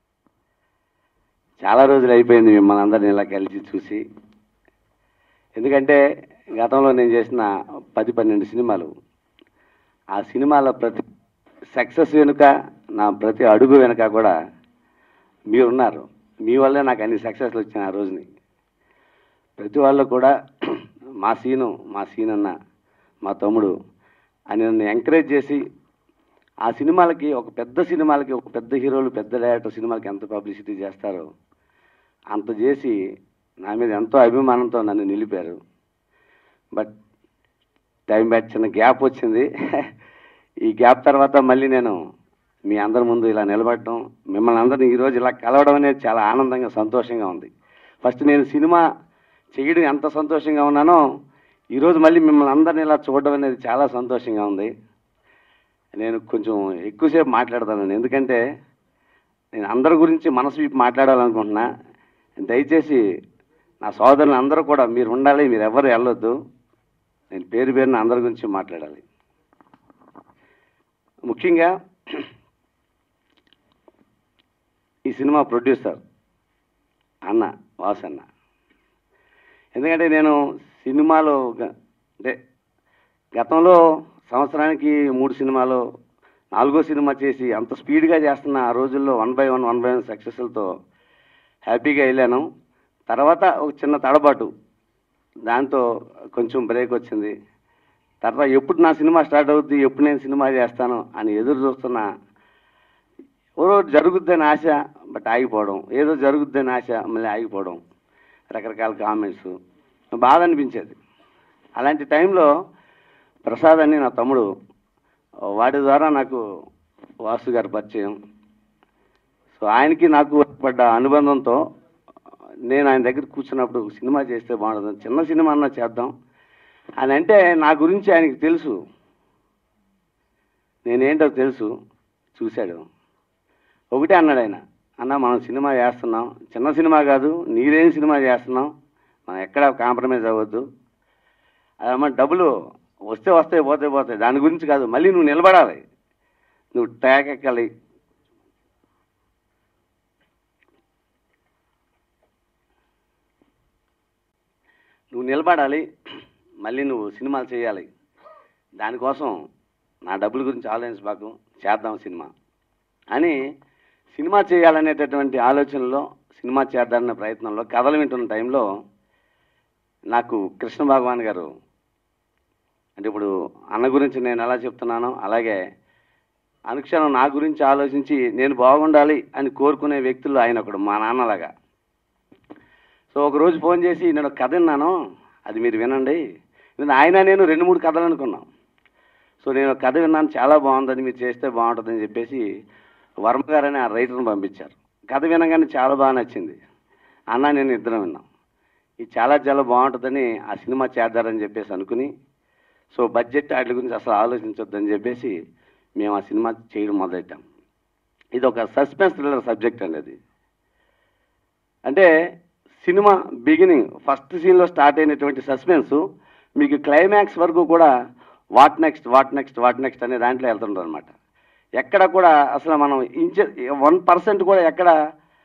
చాలా రోజులు అయిపోయింది మిమ్మల్ని అందరిని ఇలా కలిసి చూసి ఎందుకంటే గతంలో నేను చేసిన పది పన్నెండు సినిమాలు ఆ సినిమాల ప్రతి సక్సెస్ వెనుక నా ప్రతి అడుగు వెనుక కూడా మీరున్నారు మీ వల్లే నాకు అన్ని సక్సెస్లు వచ్చినాయి ఆ రోజుని ప్రతి వాళ్ళు కూడా మా సీను మా సీన్ అన్న మా తమ్ముడు అని నన్ను ఎంకరేజ్ చేసి ఆ సినిమాలకి ఒక పెద్ద సినిమాలకి ఒక పెద్ద హీరోలు పెద్ద డైరెక్టర్ సినిమాలకి ఎంత పబ్లిసిటీ చేస్తారో అంత చేసి నా మీద ఎంతో అభిమానంతో నన్ను నిలిపారు బట్ టైం బ్యాట్ చిన్న గ్యాప్ వచ్చింది ఈ గ్యాప్ తర్వాత మళ్ళీ నేను మీ అందరి ముందు ఇలా నిలబడటం మిమ్మల్ని అందరిని ఈరోజు ఇలా కలవడం అనేది చాలా ఆనందంగా సంతోషంగా ఉంది ఫస్ట్ నేను సినిమా చేయడం ఎంత సంతోషంగా ఉన్నానో ఈరోజు మళ్ళీ మిమ్మల్ని అందరిని ఇలా చూడడం అనేది చాలా సంతోషంగా ఉంది నేను కొంచెం ఎక్కువసేపు మాట్లాడతానండి ఎందుకంటే నేను అందరి గురించి మనసు విప్పి మాట్లాడాలనుకుంటున్నా దయచేసి నా సోదరులు అందరూ కూడా మీరు ఉండాలి మీరు ఎవరు వెళ్ళొద్దు నేను పేరు పేరున అందరి గురించి మాట్లాడాలి ముఖ్యంగా ఈ సినిమా ప్రొడ్యూసర్ అన్న వాసు అన్న ఎందుకంటే నేను సినిమాలో గ- అంటే గతంలో సంవత్సరానికి మూడు సినిమాలు నాలుగో సినిమా చేసి అంత స్పీడ్గా చేస్తున్న ఆ రోజుల్లో one by one one by one సక్సెస్లతో హ్యాపీగా వెళ్ళాను తర్వాత ఒక చిన్న తడబాటు దాంతో కొంచెం బ్రేక్ వచ్చింది తర్వాత ఎప్పుడు నా సినిమా స్టార్ట్ అవుద్ది ఎప్పుడు నేను సినిమా చేస్తాను అని ఎదురు చూస్తున్న ఏదో జరుగుద్దని ఆశ బట్ ఆగిపోవడం ఏదో జరుగుద్దని ఆశ మళ్ళీ ఆగిపోవడం రకరకాల కామెంట్స్ బాధ అనిపించేది అలాంటి టైంలో ప్రసాద్ అని నా తమ్ముడు వాడి ద్వారా నాకు వాసు గారి పరిచయం సో ఆయనకి నాకు పడ్డ అనుబంధంతో నేను ఆయన దగ్గర కూర్చున్నప్పుడు ఒక సినిమా చేస్తే బాగుంటుంది చిన్న సినిమా అన్నా చేద్దాం అని అంటే నా గురించి ఆయనకి తెలుసు నేనేంటో తెలుసు చూశాడు ఒకటే అన్నాడు ఆయన అన్న మనం సినిమా చేస్తున్నాం చిన్న సినిమా కాదు నీరేం సినిమా చేస్తున్నాం మనం ఎక్కడ కాంప్రమైజ్ అవ్వద్దు అదమ్మా డబ్బులు వస్తే వస్తాయి పోతే పోతాయి దాని గురించి కాదు మళ్ళీ నువ్వు నిలబడాలి నువ్వు ట్రాక్ ఎక్కాలి నువ్వు నిలబడాలి మళ్ళీ నువ్వు సినిమాలు చేయాలి దానికోసం నా డబ్బుల గురించి ఆలోచించబాకు చేద్దాం సినిమా అని సినిమా చేయాలనేటటువంటి ఆలోచనలో సినిమా చేద్దామనే ప్రయత్నంలో కథలు వింటున్న టైంలో నాకు కృష్ణ భగవాన్ గారు అంటే ఇప్పుడు అన్న గురించి నేను ఎలా చెప్తున్నానో అలాగే అనుక్షణం నా గురించి ఆలోచించి నేను బాగుండాలి అని కోరుకునే వ్యక్తులు ఆయన ఒకడు మా నాన్నలాగా సో ఒక రోజు ఫోన్ చేసి నేను ఒక కథ విన్నాను అది మీరు వినండి నేను ఆయన నేను రెండు మూడు కథలు అనుకున్నాం సో నేను ఒక కథ విన్నాను చాలా బాగుందని మీరు చేస్తే బాగుంటుందని చెప్పేసి వర్మ గారని ఆ రైటర్ని పంపించారు కథ వినగానే చాలా బాగా నచ్చింది అన్న నేను ఇద్దరం విన్నాం ఇది చాలా చాలా బాగుంటుందని ఆ సినిమా చేద్దారని చెప్పేసి అనుకుని సో బడ్జెట్ వాటి గురించి అసలు ఆలోచించొద్దని చెప్పేసి మేము ఆ సినిమా చేయడం మొదలెట్టాం ఇది ఒక సస్పెన్స్ థ్రిల్లర్ సబ్జెక్ట్ అండి అది అంటే సినిమా బిగినింగ్ ఫస్ట్ సీన్లో స్టార్ట్ అయినటువంటి సస్పెన్స్ మీకు క్లైమాక్స్ వరకు కూడా what next what next what next అనే దాంట్లో వెళ్తుంటారు అనమాట ఎక్కడ కూడా అసలు మనం ఇంచ వన్ పర్సెంట్ కూడా ఎక్కడ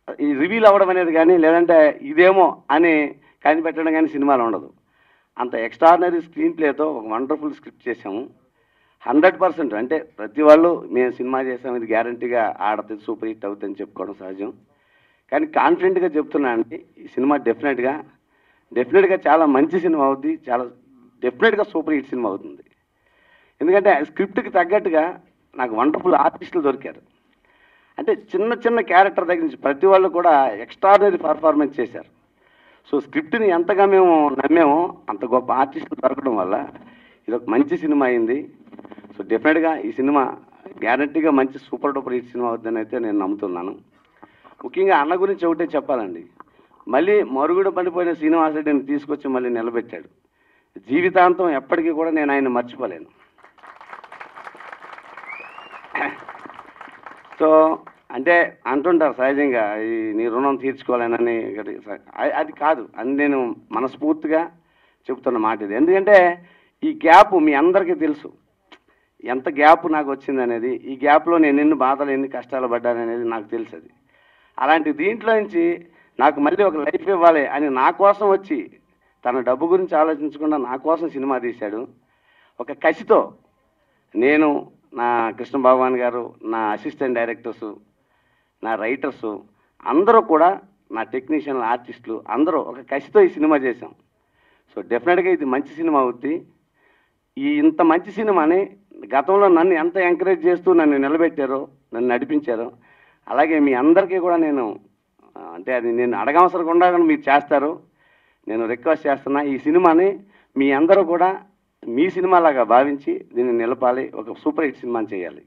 ఈ రివీల్ అవ్వడం అనేది కానీ లేదంటే ఇదేమో అని కనిపెట్టడం కానీ సినిమాలో ఉండదు అంత ఎక్స్ట్రాడినరీ స్క్రీన్ ప్లేతో ఒక వండర్ఫుల్ స్క్రిప్ట్ చేసాము హండ్రెడ్ పర్సెంట్ అంటే ప్రతి వాళ్ళు మేము సినిమా చేసాం ఇది గ్యారంటీగా ఆడుతుంది సూపర్ హిట్ అవుతుందని చెప్పుకోవడం సహజం కానీ కాన్ఫిడెంట్గా చెప్తున్నా అండి ఈ సినిమా డెఫినెట్గా డెఫినెట్గా చాలా మంచి సినిమా అవుద్ది చాలా డెఫినెట్గా సూపర్ హిట్ సినిమా అవుతుంది ఎందుకంటే స్క్రిప్ట్కి తగ్గట్టుగా నాకు వండర్ఫుల్ ఆర్టిస్టులు దొరికారు అంటే చిన్న చిన్న క్యారెక్టర్ దగ్గర నుంచి ప్రతి వాళ్ళు కూడా ఎక్స్ట్రాడినరీ పర్ఫార్మెన్స్ చేశారు సో స్క్రిప్ట్ని ఎంతగా మేము నమ్మామో అంత గొప్ప ఆర్టిస్టులు దొరకడం వల్ల ఇది ఒక మంచి సినిమా అయింది సో డెఫినెట్గా ఈ సినిమా గ్యారంటీగా మంచి సూపర్ డూపర్ హిట్ సినిమా అవుతుందని అయితే నేను నమ్ముతున్నాను ముఖ్యంగా అన్న గురించి ఒకటే చెప్పాలండి మళ్ళీ మరుగుడు పడిపోయిన శ్రీనివాసరెడ్డిని తీసుకొచ్చి మళ్ళీ నిలబెట్టాడు జీవితాంతం ఎప్పటికీ కూడా నేను ఆయన మర్చిపోలేను సో అంటే అంటుంటారు సహజంగా ఈ నీ రుణం తీర్చుకోలేనని ఒకటి స- అ- అది కాదు అని నేను మనస్ఫూర్తిగా చెప్తున్న మాట ఇది ఎందుకంటే ఈ గ్యాప్ మీ అందరికీ తెలుసు ఎంత గ్యాప్ నాకు వచ్చింది అనేది ఈ గ్యాప్లో నేను ఎన్ని బాధలు ఎన్ని కష్టాలు పడ్డాననేది నాకు తెలుసు అది అలాంటి దీంట్లో నుంచి నాకు మళ్ళీ ఒక లైఫ్ ఇవ్వాలి అని నా కోసం వచ్చి తన డబ్బు గురించి ఆలోచించకుండా నా కోసం సినిమా తీశాడు ఒక కసితో నేను నా కృష్ణ భగవాన్ గారు నా అసిస్టెంట్ డైరెక్టర్సు నా రైటర్సు అందరూ కూడా నా టెక్నీషియన్ ఆర్టిస్టులు అందరూ ఒక కసితో ఈ సినిమా చేశాం సో డెఫినెట్గా ఇది మంచి సినిమా అవుద్ది ఈ ఇంత మంచి సినిమాని గతంలో నన్ను ఎంత ఎంకరేజ్ చేస్తూ నన్ను నిలబెట్టారో నన్ను నడిపించారో అలాగే మీ అందరికీ కూడా నేను ఆ, అంటే అది నేను అడగవసరకుండా మీరు చేస్తారు నేను రిక్వెస్ట్ చేస్తున్నా ఈ సినిమాని మీ అందరూ కూడా మీ సినిమాలాగా భావించి దీన్ని నిలపాలి ఒక సూపర్ హిట్ సినిమాని చేయాలి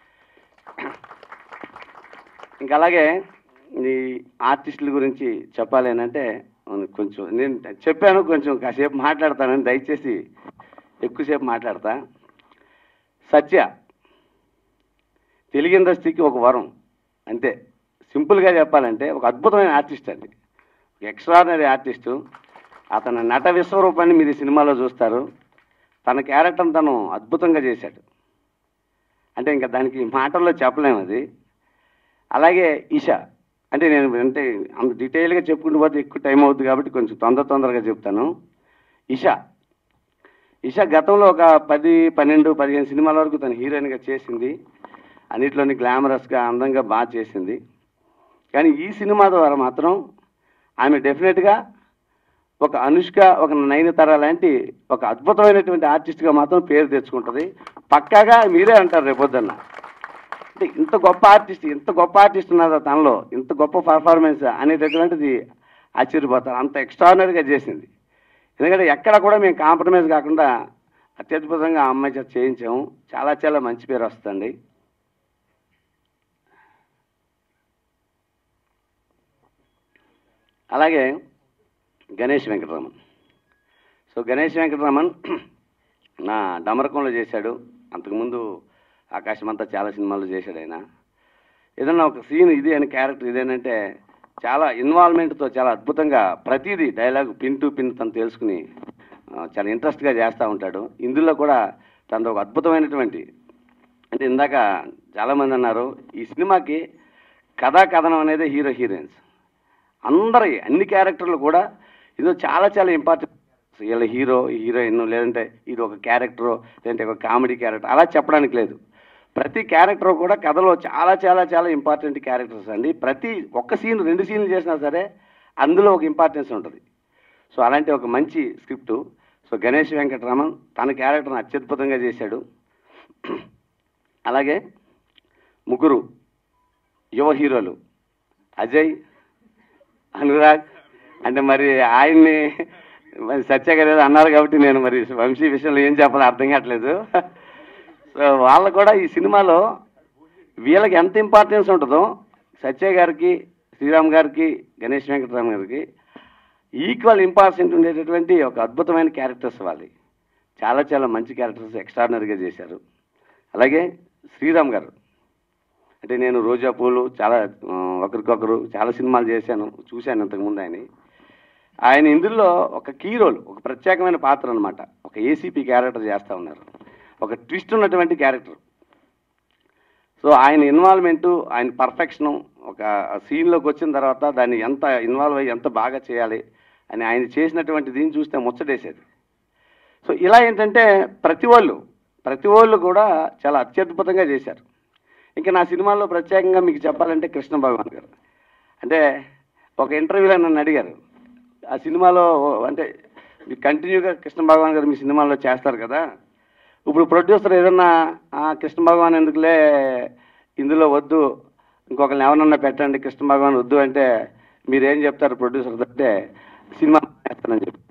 ఇంకా అలాగే ఈ ఆర్టిస్టుల గురించి చెప్పాలి అని అంటే కొంచెం నేను చెప్పాను కొంచెం కాసేపు మాట్లాడతానని దయచేసి ఎక్కువసేపు మాట్లాడతా సత్య తెలుగు ఇండస్ట్రీకి ఒక వరం అంతే సింపుల్గా చెప్పాలంటే ఒక అద్భుతమైన ఆర్టిస్ట్ అండి ఎక్స్ట్రాడినరీ ఆర్టిస్టు అతని నట విశ్వరూపాన్ని మీరు ఈ సినిమాలో చూస్తారు తన క్యారెక్టర్ని తను అద్భుతంగా చేశాడు అంటే ఇంకా దానికి మాటల్లో చెప్పలేము అది అలాగే ఈషా అంటే నేను అంటే అంత డీటెయిల్గా చెప్పుకుంటూ పోతే ఎక్కువ టైం అవుతుంది కాబట్టి కొంచెం తొందర తొందరగా చెప్తాను ఇషా ఇషా గతంలో ఒక పది పన్నెండు పదిహేను సినిమాల వరకు తను హీరోయిన్గా చేసింది అన్నిట్లోని గ్లామరస్గా అందంగా బాగా చేసింది కానీ ఈ సినిమా ద్వారా మాత్రం ఆమె డెఫినెట్గా ఒక అనుష్క ఒక నయనతార లాంటి ఒక అద్భుతమైనటువంటి ఆర్టిస్ట్గా మాత్రం పేరు తెచ్చుకుంటుంది పక్కాగా మీరే అంటారు రేపొద్దున్న అంటే ఇంత గొప్ప ఆర్టిస్ట్ ఇంత గొప్ప ఆర్టిస్ట్ ఉన్నదా తనలో ఇంత గొప్ప పర్ఫార్మెన్స్ అనేటటువంటిది ఆశ్చర్యపోతారు అంత ఎక్స్ట్రాడినరీగా చేసింది ఎందుకంటే ఎక్కడ కూడా మేము కాంప్రమైజ్ కాకుండా అత్యద్భుతంగా ఆ అమ్మాయి చేత చేయించాము చాలా చాలా మంచి పేరు వస్తుంది అలాగే గణేష్ వెంకటరమణ్ సో గణేష్ వెంకటరమణ్ నా డమరకంలో చేశాడు అంతకుముందు ఆకాశమంతా చాలా సినిమాలు చేశాడు ఆయన ఏదన్నా ఒక సీన్ ఇది అని క్యారెక్టర్ ఇదేనంటే చాలా ఇన్వాల్వ్మెంట్తో చాలా అద్భుతంగా ప్రతిదీ డైలాగ్ పిన్ టు పిన్ తను తెలుసుకుని ఆ, చాలా ఇంట్రెస్ట్గా చేస్తూ ఉంటాడు ఇందులో కూడా తనది ఒక అద్భుతమైనటువంటి అంటే ఇందాక చాలామంది అన్నారు ఈ సినిమాకి కథా కథనం అనేది హీరో హీరోయిన్స్ అందరి అన్ని క్యారెక్టర్లు కూడా ఇది చాలా చాలా ఇంపార్టెంట్ వీళ్ళ హీరో హీరోయిన్ లేదంటే ఇది ఒక క్యారెక్టర్ లేదంటే ఒక కామెడీ క్యారెక్టర్ అలా చెప్పడానికి లేదు ప్రతి క్యారెక్టర్ కూడా కథలో చాలా చాలా చాలా ఇంపార్టెంట్ క్యారెక్టర్స్ అండి ప్రతి ఒక్క సీన్ రెండు సీన్లు చేసినా సరే అందులో ఒక ఇంపార్టెన్స్ ఉంటుంది సో అలాంటి ఒక మంచి స్క్రిప్ట్ సో గణేష్ వెంకటరమణ్ తన క్యారెక్టర్ని అత్యద్భుతంగా చేశాడు అలాగే ముగ్గురు యువ హీరోలు అజయ్ అనురాగ్ అంటే మరి ఆయన్ని మరి సత్య గారు ఏదో అన్నారు కాబట్టి నేను మరి వంశీ విషయంలో ఏం చెప్పాలో అర్థం కావట్లేదు సో వాళ్ళు కూడా ఈ సినిమాలో వీళ్ళకి ఎంత ఇంపార్టెన్స్ ఉంటుందో సత్య గారికి శ్రీరామ్ గారికి గణేష్ వెంకటరామ్ గారికి ఈక్వల్ ఇంపార్టెంట్ ఉండేటటువంటి ఒక అద్భుతమైన క్యారెక్టర్స్ వాళ్ళు చాలా చాలా మంచి క్యారెక్టర్స్ ఎక్స్ట్రాడినరీగా చేశారు అలాగే శ్రీరామ్ గారు అంటే నేను రోజా పూలు చాలా ఆ, ఒకరికొకరు చాలా సినిమాలు చేశాను చూశాను ఇంతకుముందు ఆయన ఆయన ఇందులో ఒక కీ రోల్ ఒక ప్రత్యేకమైన పాత్ర అనమాట ఒక ఏసీపీ క్యారెక్టర్ చేస్తూ ఉన్నారు ఒక ట్విస్ట్ ఉన్నటువంటి క్యారెక్టర్ సో ఆయన ఇన్వాల్వ్మెంటు ఆయన పర్ఫెక్షను ఒక సీన్లోకి వచ్చిన తర్వాత దాన్ని ఎంత ఇన్వాల్వ్ అయ్యి ఎంత బాగా చేయాలి అని ఆయన చేసినటువంటి దీన్ని చూస్తే ముచ్చటేసేది సో ఇలా ఏంటంటే ప్రతి వాళ్ళు ప్రతి వాళ్ళు కూడా చాలా అత్యద్భుతంగా చేశారు ఇంకా నా సినిమాల్లో ప్రత్యేకంగా మీకు చెప్పాలంటే కృష్ణ భగవాన్ గారు అంటే ఒక ఇంటర్వ్యూలో నన్ను అడిగారు ఆ సినిమాలో అంటే మీరు కంటిన్యూగా కృష్ణ భగవాన్ గారు మీ సినిమాలో చేస్తారు కదా ఇప్పుడు ప్రొడ్యూసర్ ఏదన్నా "ఆ, కృష్ణ భగవాన్ ఎందుకులే ఇందులో వద్దు ఇంకొకరిని ఎవరన్నా పెట్టండి కృష్ణ భగవాన్ వద్దు అంటే మీరేం చెప్తారు ప్రొడ్యూసర్ అంటే సినిమా చేస్తానని చెప్పి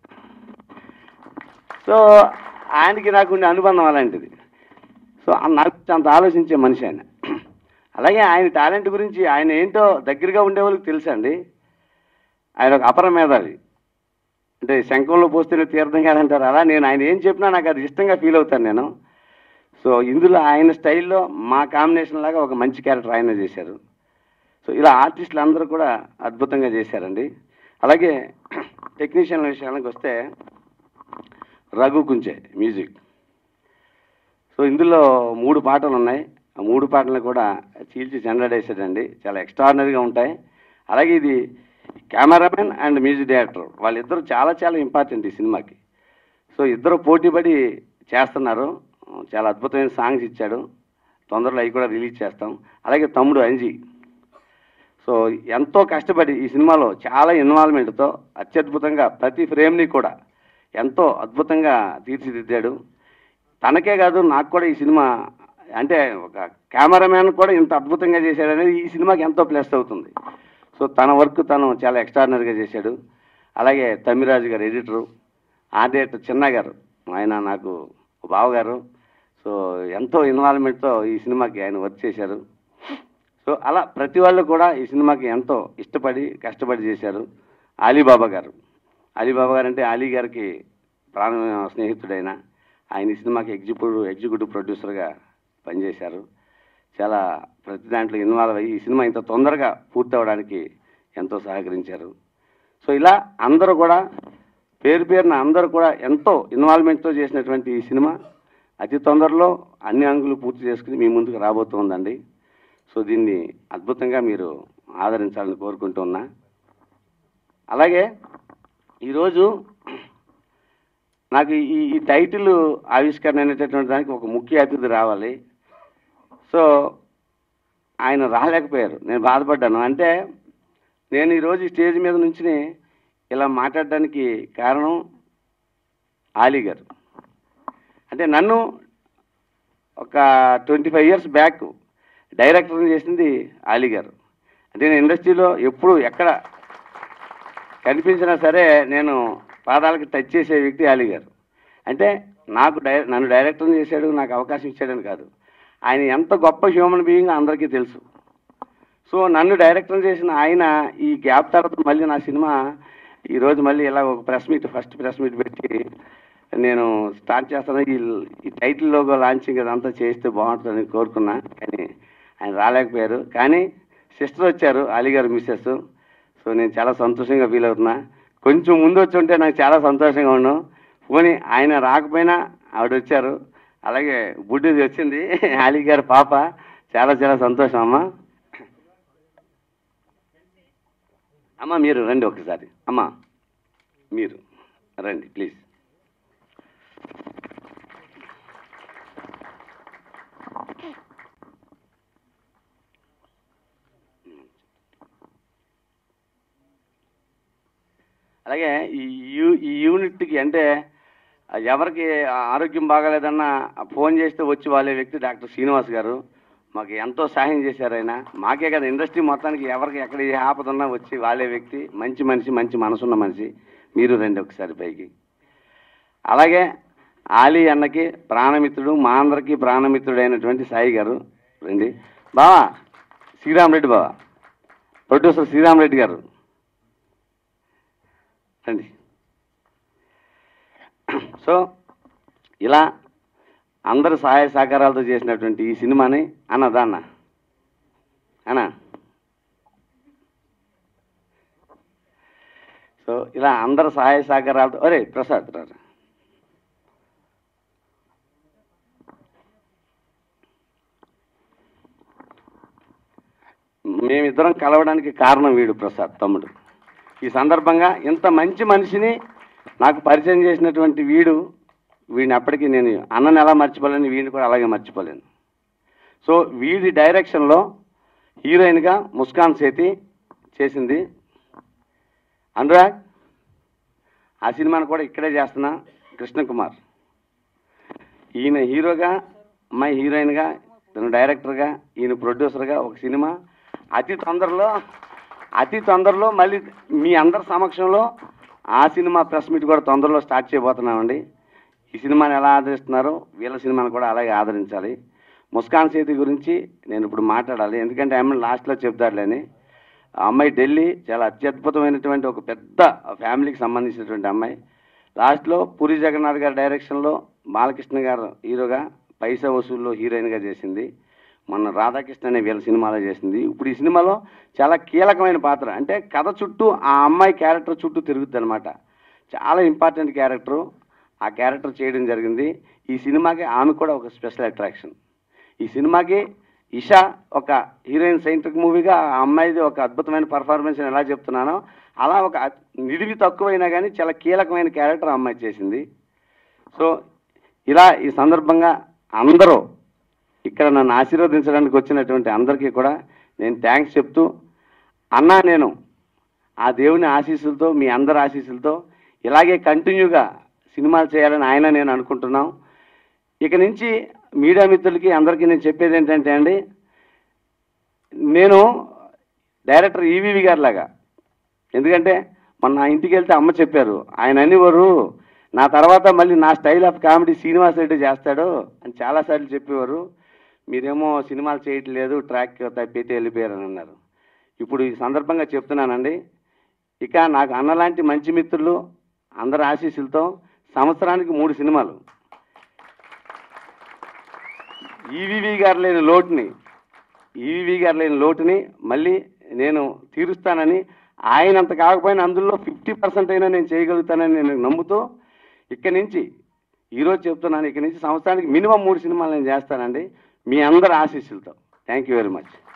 సో ఆయనకి నాకు ఉండే అనుబంధం అలాంటిది సో ఆ- నాకు అంత ఆలోచించే మనిషి ఆయన అలాగే ఆయన టాలెంట్ గురించి ఆయన ఏంటో దగ్గరగా ఉండే వాళ్ళకి తెలుసండి ఆయన ఒక అపర మేధావి అంటే శంఖంలో పోస్తేనే తీర్థం కాదంటారు అలా నేను ఆయన ఏం చెప్పినా నాకు అది ఇష్టంగా ఫీల్ అవుతాను నేను సో ఇందులో ఆయన స్టైల్లో మా కాంబినేషన్ లాగా ఒక మంచి క్యారెక్టర్ ఆయన చేశారు సో ఇలా ఆర్టిస్టులు అందరూ కూడా అద్భుతంగా చేశారండి అలాగే టెక్నీషియన్ విషయానికి వస్తే రఘు కుంచే మ్యూజిక్ సో ఇందులో మూడు పాటలు ఉన్నాయి ఆ మూడు పాటలు కూడా చీల్చి చెండాడేసాడండి చాలా ఎక్స్ట్రాడినరీగా ఉంటాయి అలాగే ఇది కెమెరామెన్ అండ్ మ్యూజిక్ డైరెక్టర్ వాళ్ళిద్దరూ చాలా చాలా ఇంపార్టెంట్ ఈ సినిమాకి సో ఇద్దరు పోటీపడి చేస్తున్నారు చాలా అద్భుతమైన సాంగ్స్ ఇచ్చాడు తొందరలో అవి కూడా రిలీజ్ చేస్తాం అలాగే తమ్ముడు అంజీ సో ఎంతో కష్టపడి ఈ సినిమాలో చాలా ఇన్వాల్వ్మెంట్తో అత్యద్భుతంగా ప్రతి ఫ్రేమ్ని కూడా ఎంతో అద్భుతంగా తీర్చిదిద్దాడు తనకే కాదు నాకు కూడా ఈ సినిమా అంటే ఒక కెమెరామ్యాన్ కూడా ఇంత అద్భుతంగా చేశాడనేది ఈ సినిమాకి ఎంతో ప్లస్ అవుతుంది సో తన వర్క్ తను చాలా ఎక్స్ట్రాడినరీగా చేశాడు అలాగే తమ్మిరాజు గారు ఎడిటరు ఆర్డేటర్ చిన్న గారు ఆయన నాకు బావగారు సో ఎంతో ఇన్వాల్వ్మెంట్తో ఈ సినిమాకి ఆయన వర్క్ చేశారు సో అలా ప్రతి వాళ్ళు కూడా ఈ సినిమాకి ఎంతో ఇష్టపడి కష్టపడి చేశారు అలీబాబా గారు అలీబాబా గారు అంటే అలీ గారికి ప్రాణ స్నేహితుడైన ఆయన ఈ సినిమాకి ఎగ్జిక్యూటివ్ ఎగ్జిక్యూటివ్ ప్రొడ్యూసర్గా పనిచేశారు చాలా ప్రతి దాంట్లో ఇన్వాల్వ్ అయ్యి ఈ సినిమా ఇంత తొందరగా పూర్తి అవ్వడానికి ఎంతో సహకరించారు సో ఇలా అందరూ కూడా పేరు పేరున అందరూ కూడా ఎంతో ఇన్వాల్వ్మెంట్తో చేసినటువంటి ఈ సినిమా అతి తొందరలో అన్ని అంగులు పూర్తి చేసుకుని మీ ముందుకు రాబోతోందండి సో దీన్ని అద్భుతంగా మీరు ఆదరించాలని కోరుకుంటున్నా అలాగే ఈరోజు నాకు ఈ ఈ టైటిల్ ఆవిష్కరణ అనేటటువంటి దానికి ఒక ముఖ్య అతిథి రావాలి సో ఆయన రాలేకపోయారు నేను బాధపడ్డాను అంటే నేను ఈరోజు ఈ స్టేజ్ మీద నుంచి ఇలా మాట్లాడడానికి కారణం ఆలీ గారు అంటే నన్ను ఒక twenty five years back director చేసింది ఆలీ గారు అంటే నేను ఇండస్ట్రీలో ఎప్పుడు ఎక్కడ కనిపించినా సరే నేను పాదాలకి టచ్ చేసే వ్యక్తి ఆలీ గారు అంటే నాకు డై నన్ను డైరెక్టర్ చేశాడు నాకు అవకాశం ఇచ్చాడని కాదు ఆయన ఎంత గొప్ప హ్యూమన్ బీయింగ్ అందరికీ తెలుసు సో నన్ను డైరెక్టర్ చేసిన ఆయన ఈ గ్యాప్ తర్వాత మళ్ళీ నా సినిమా ఈరోజు మళ్ళీ ఇలా ఒక press meet first press meet పెట్టి నేను స్టార్ట్ చేస్తాను ఈ ఈ టైటిల్ లోగో లాంచింగ్ అదంతా చేస్తే బాగుంటుందని కోరుకున్నా కానీ ఆయన రాలేకపోయారు కానీ సిస్టర్ వచ్చారు అలీగారు మిస్సెస్ సో నేను చాలా సంతోషంగా ఫీల్ అవుతున్నా కొంచెం ముందు వచ్చి ఉంటే నాకు చాలా సంతోషంగా ఉన్నాను పోనీ ఆయన రాకపోయినా ఆవిడ వచ్చారు అలాగే బుడ్డిది వచ్చింది అలీ గారి పాప చాలా చాలా సంతోషం అమ్మ అమ్మ మీరు రండి ఒకసారి అమ్మ మీరు రండి ప్లీజ్ అలాగే ఈ యూ ఈ యూనిట్కి అంటే ఎవరికి ఆరోగ్యం బాగాలేదన్నా ఫోన్ చేస్తే వచ్చి వాళ్ళే వ్యక్తి డాక్టర్ శ్రీనివాస్ గారు మాకు ఎంతో సహాయం చేశారు ఆయన మాకే కదా ఇండస్ట్రీ మొత్తానికి ఎవరికి ఎక్కడ ఏ ఆపదన్నా వచ్చి వాళ్ళే వ్యక్తి మంచి మనిషి మంచి మనసున్న మనిషి మీరు రండి ఒకసారి పైకి అలాగే ఆలీ అన్నకి ప్రాణమిత్రుడు మా అందరికీ ప్రాణమిత్రుడైనటువంటి సాయి గారు రండి బావా శ్రీరామ్ రెడ్డి బావా ప్రొడ్యూసర్ శ్రీరామ్ రెడ్డి గారు రండి సో ఇలా అందరు సహాయ సహకారాలతో చేసినటువంటి ఈ సినిమాని అన్న దాన్న అన్న సో ఇలా అందరు సహాయ సహకారాలతో అరే ప్రసాద్ రారా మేమిద్దరం కలవడానికి కారణం వీడు ప్రసాద్ తమ్ముడు ఈ సందర్భంగా ఇంత మంచి మనిషిని నాకు పరిచయం చేసినటువంటి వీడు వీడిని అప్పటికి నేను అన్నని ఎలా మర్చిపోలేను వీడిని కూడా అలాగే మర్చిపోలేను సో వీడి డైరెక్షన్లో హీరోయిన్గా ముస్కాన్ సేతి చేసింది అనురాగ్ ఆ సినిమాను కూడా ఇక్కడే చేస్తున్నా కృష్ణకుమార్ ఈయన హీరోగా అమ్మాయి హీరోయిన్గా తను డైరెక్టర్గా ఈయన ప్రొడ్యూసర్గా ఒక సినిమా అతి తొందరలో అతి తొందరలో మళ్ళీ మీ అందరి సమక్షంలో ఆ సినిమా ప్రెస్ మీట్ కూడా తొందరలో స్టార్ట్ చేయబోతున్నామండి ఈ సినిమాని ఎలా ఆదరిస్తున్నారో వీళ్ళ సినిమాని కూడా అలాగే ఆదరించాలి ముస్కాన్ సేతి గురించి నేను ఇప్పుడు మాట్లాడాలి ఎందుకంటే ఆమె లాస్ట్లో చెప్తారులేని ఆ అమ్మాయి ఢిల్లీ చాలా అత్యద్భుతమైనటువంటి ఒక పెద్ద ఫ్యామిలీకి సంబంధించినటువంటి అమ్మాయి లాస్ట్లో పూరి జగన్నాథ్ గారి డైరెక్షన్లో బాలకృష్ణ గారు హీరోగా పైసా వసూల్లో హీరోయిన్గా చేసింది మొన్న రాధాకృష్ణ అనే వీళ్ళ సినిమాలో చేసింది ఇప్పుడు ఈ సినిమాలో చాలా కీలకమైన పాత్ర అంటే కథ చుట్టూ ఆ అమ్మాయి క్యారెక్టర్ చుట్టూ తిరుగుద్ది అనమాట చాలా ఇంపార్టెంట్ క్యారెక్టరు ఆ క్యారెక్టర్ చేయడం జరిగింది ఈ సినిమాకి ఆమె కూడా ఒక స్పెషల్ అట్రాక్షన్ ఈ సినిమాకి ఇషా ఒక హీరోయిన్ సైంట్రిక్ మూవీగా ఆ అమ్మాయిది ఒక అద్భుతమైన పర్ఫార్మెన్స్ అని ఎలా చెప్తున్నానో అలా ఒక అత్- నిడివి తక్కువైనా కానీ చాలా కీలకమైన క్యారెక్టర్ ఆ అమ్మాయి చేసింది సో ఇలా ఈ సందర్భంగా అందరూ ఇక్కడ నన్ను ఆశీర్వదించడానికి వచ్చినటువంటి అందరికీ కూడా నేను థ్యాంక్స్ చెప్తూ అన్నా నేను ఆ దేవుని ఆశీస్సులతో మీ అందరి ఆశీస్సులతో ఇలాగే కంటిన్యూగా సినిమాలు చేయాలని ఆయన నేను అనుకుంటున్నాం ఇక నుంచి మీడియా మిత్రులకి అందరికీ నేను చెప్పేది ఏంటంటే అండి నేను డైరెక్టర్ ఈవీవి గారి లాగా ఎందుకంటే మొన్న నా ఇంటికి వెళ్తే అమ్మ చెప్పారు ఆయన అనేవారు నా తర్వాత మళ్ళీ నా style of comedy Srinivas Reddy చేస్తాడు అని చాలాసార్లు చెప్పేవారు మీరేమో సినిమాలు చేయట్లేదు ట్రాక్ తప్పితే వెళ్ళిపోయారని అన్నారు ఇప్పుడు ఈ సందర్భంగా చెప్తున్నానండి ఇక నాకు అన్నలాంటి మంచి మిత్రులు అందరి ఆశీస్సులతో సంవత్సరానికి మూడు సినిమాలు ఈవీవి గారు లేని లోటుని ఈవీవి గారు లేని లోటుని మళ్ళీ నేను తీరుస్తానని ఆయనంత కాకపోయినా అందులో ఫిఫ్టీ పర్సెంట్ అయినా నేను చేయగలుగుతానని నేను నమ్ముతూ ఇక్కడి నుంచి ఈరోజు చెప్తున్నాను ఇక్కడి నుంచి సంవత్సరానికి మినిమం మూడు సినిమాలు నేను చేస్తానండి మీ అందరి ఆశీస్సులతో థ్యాంక్ యూ వెరీ మచ్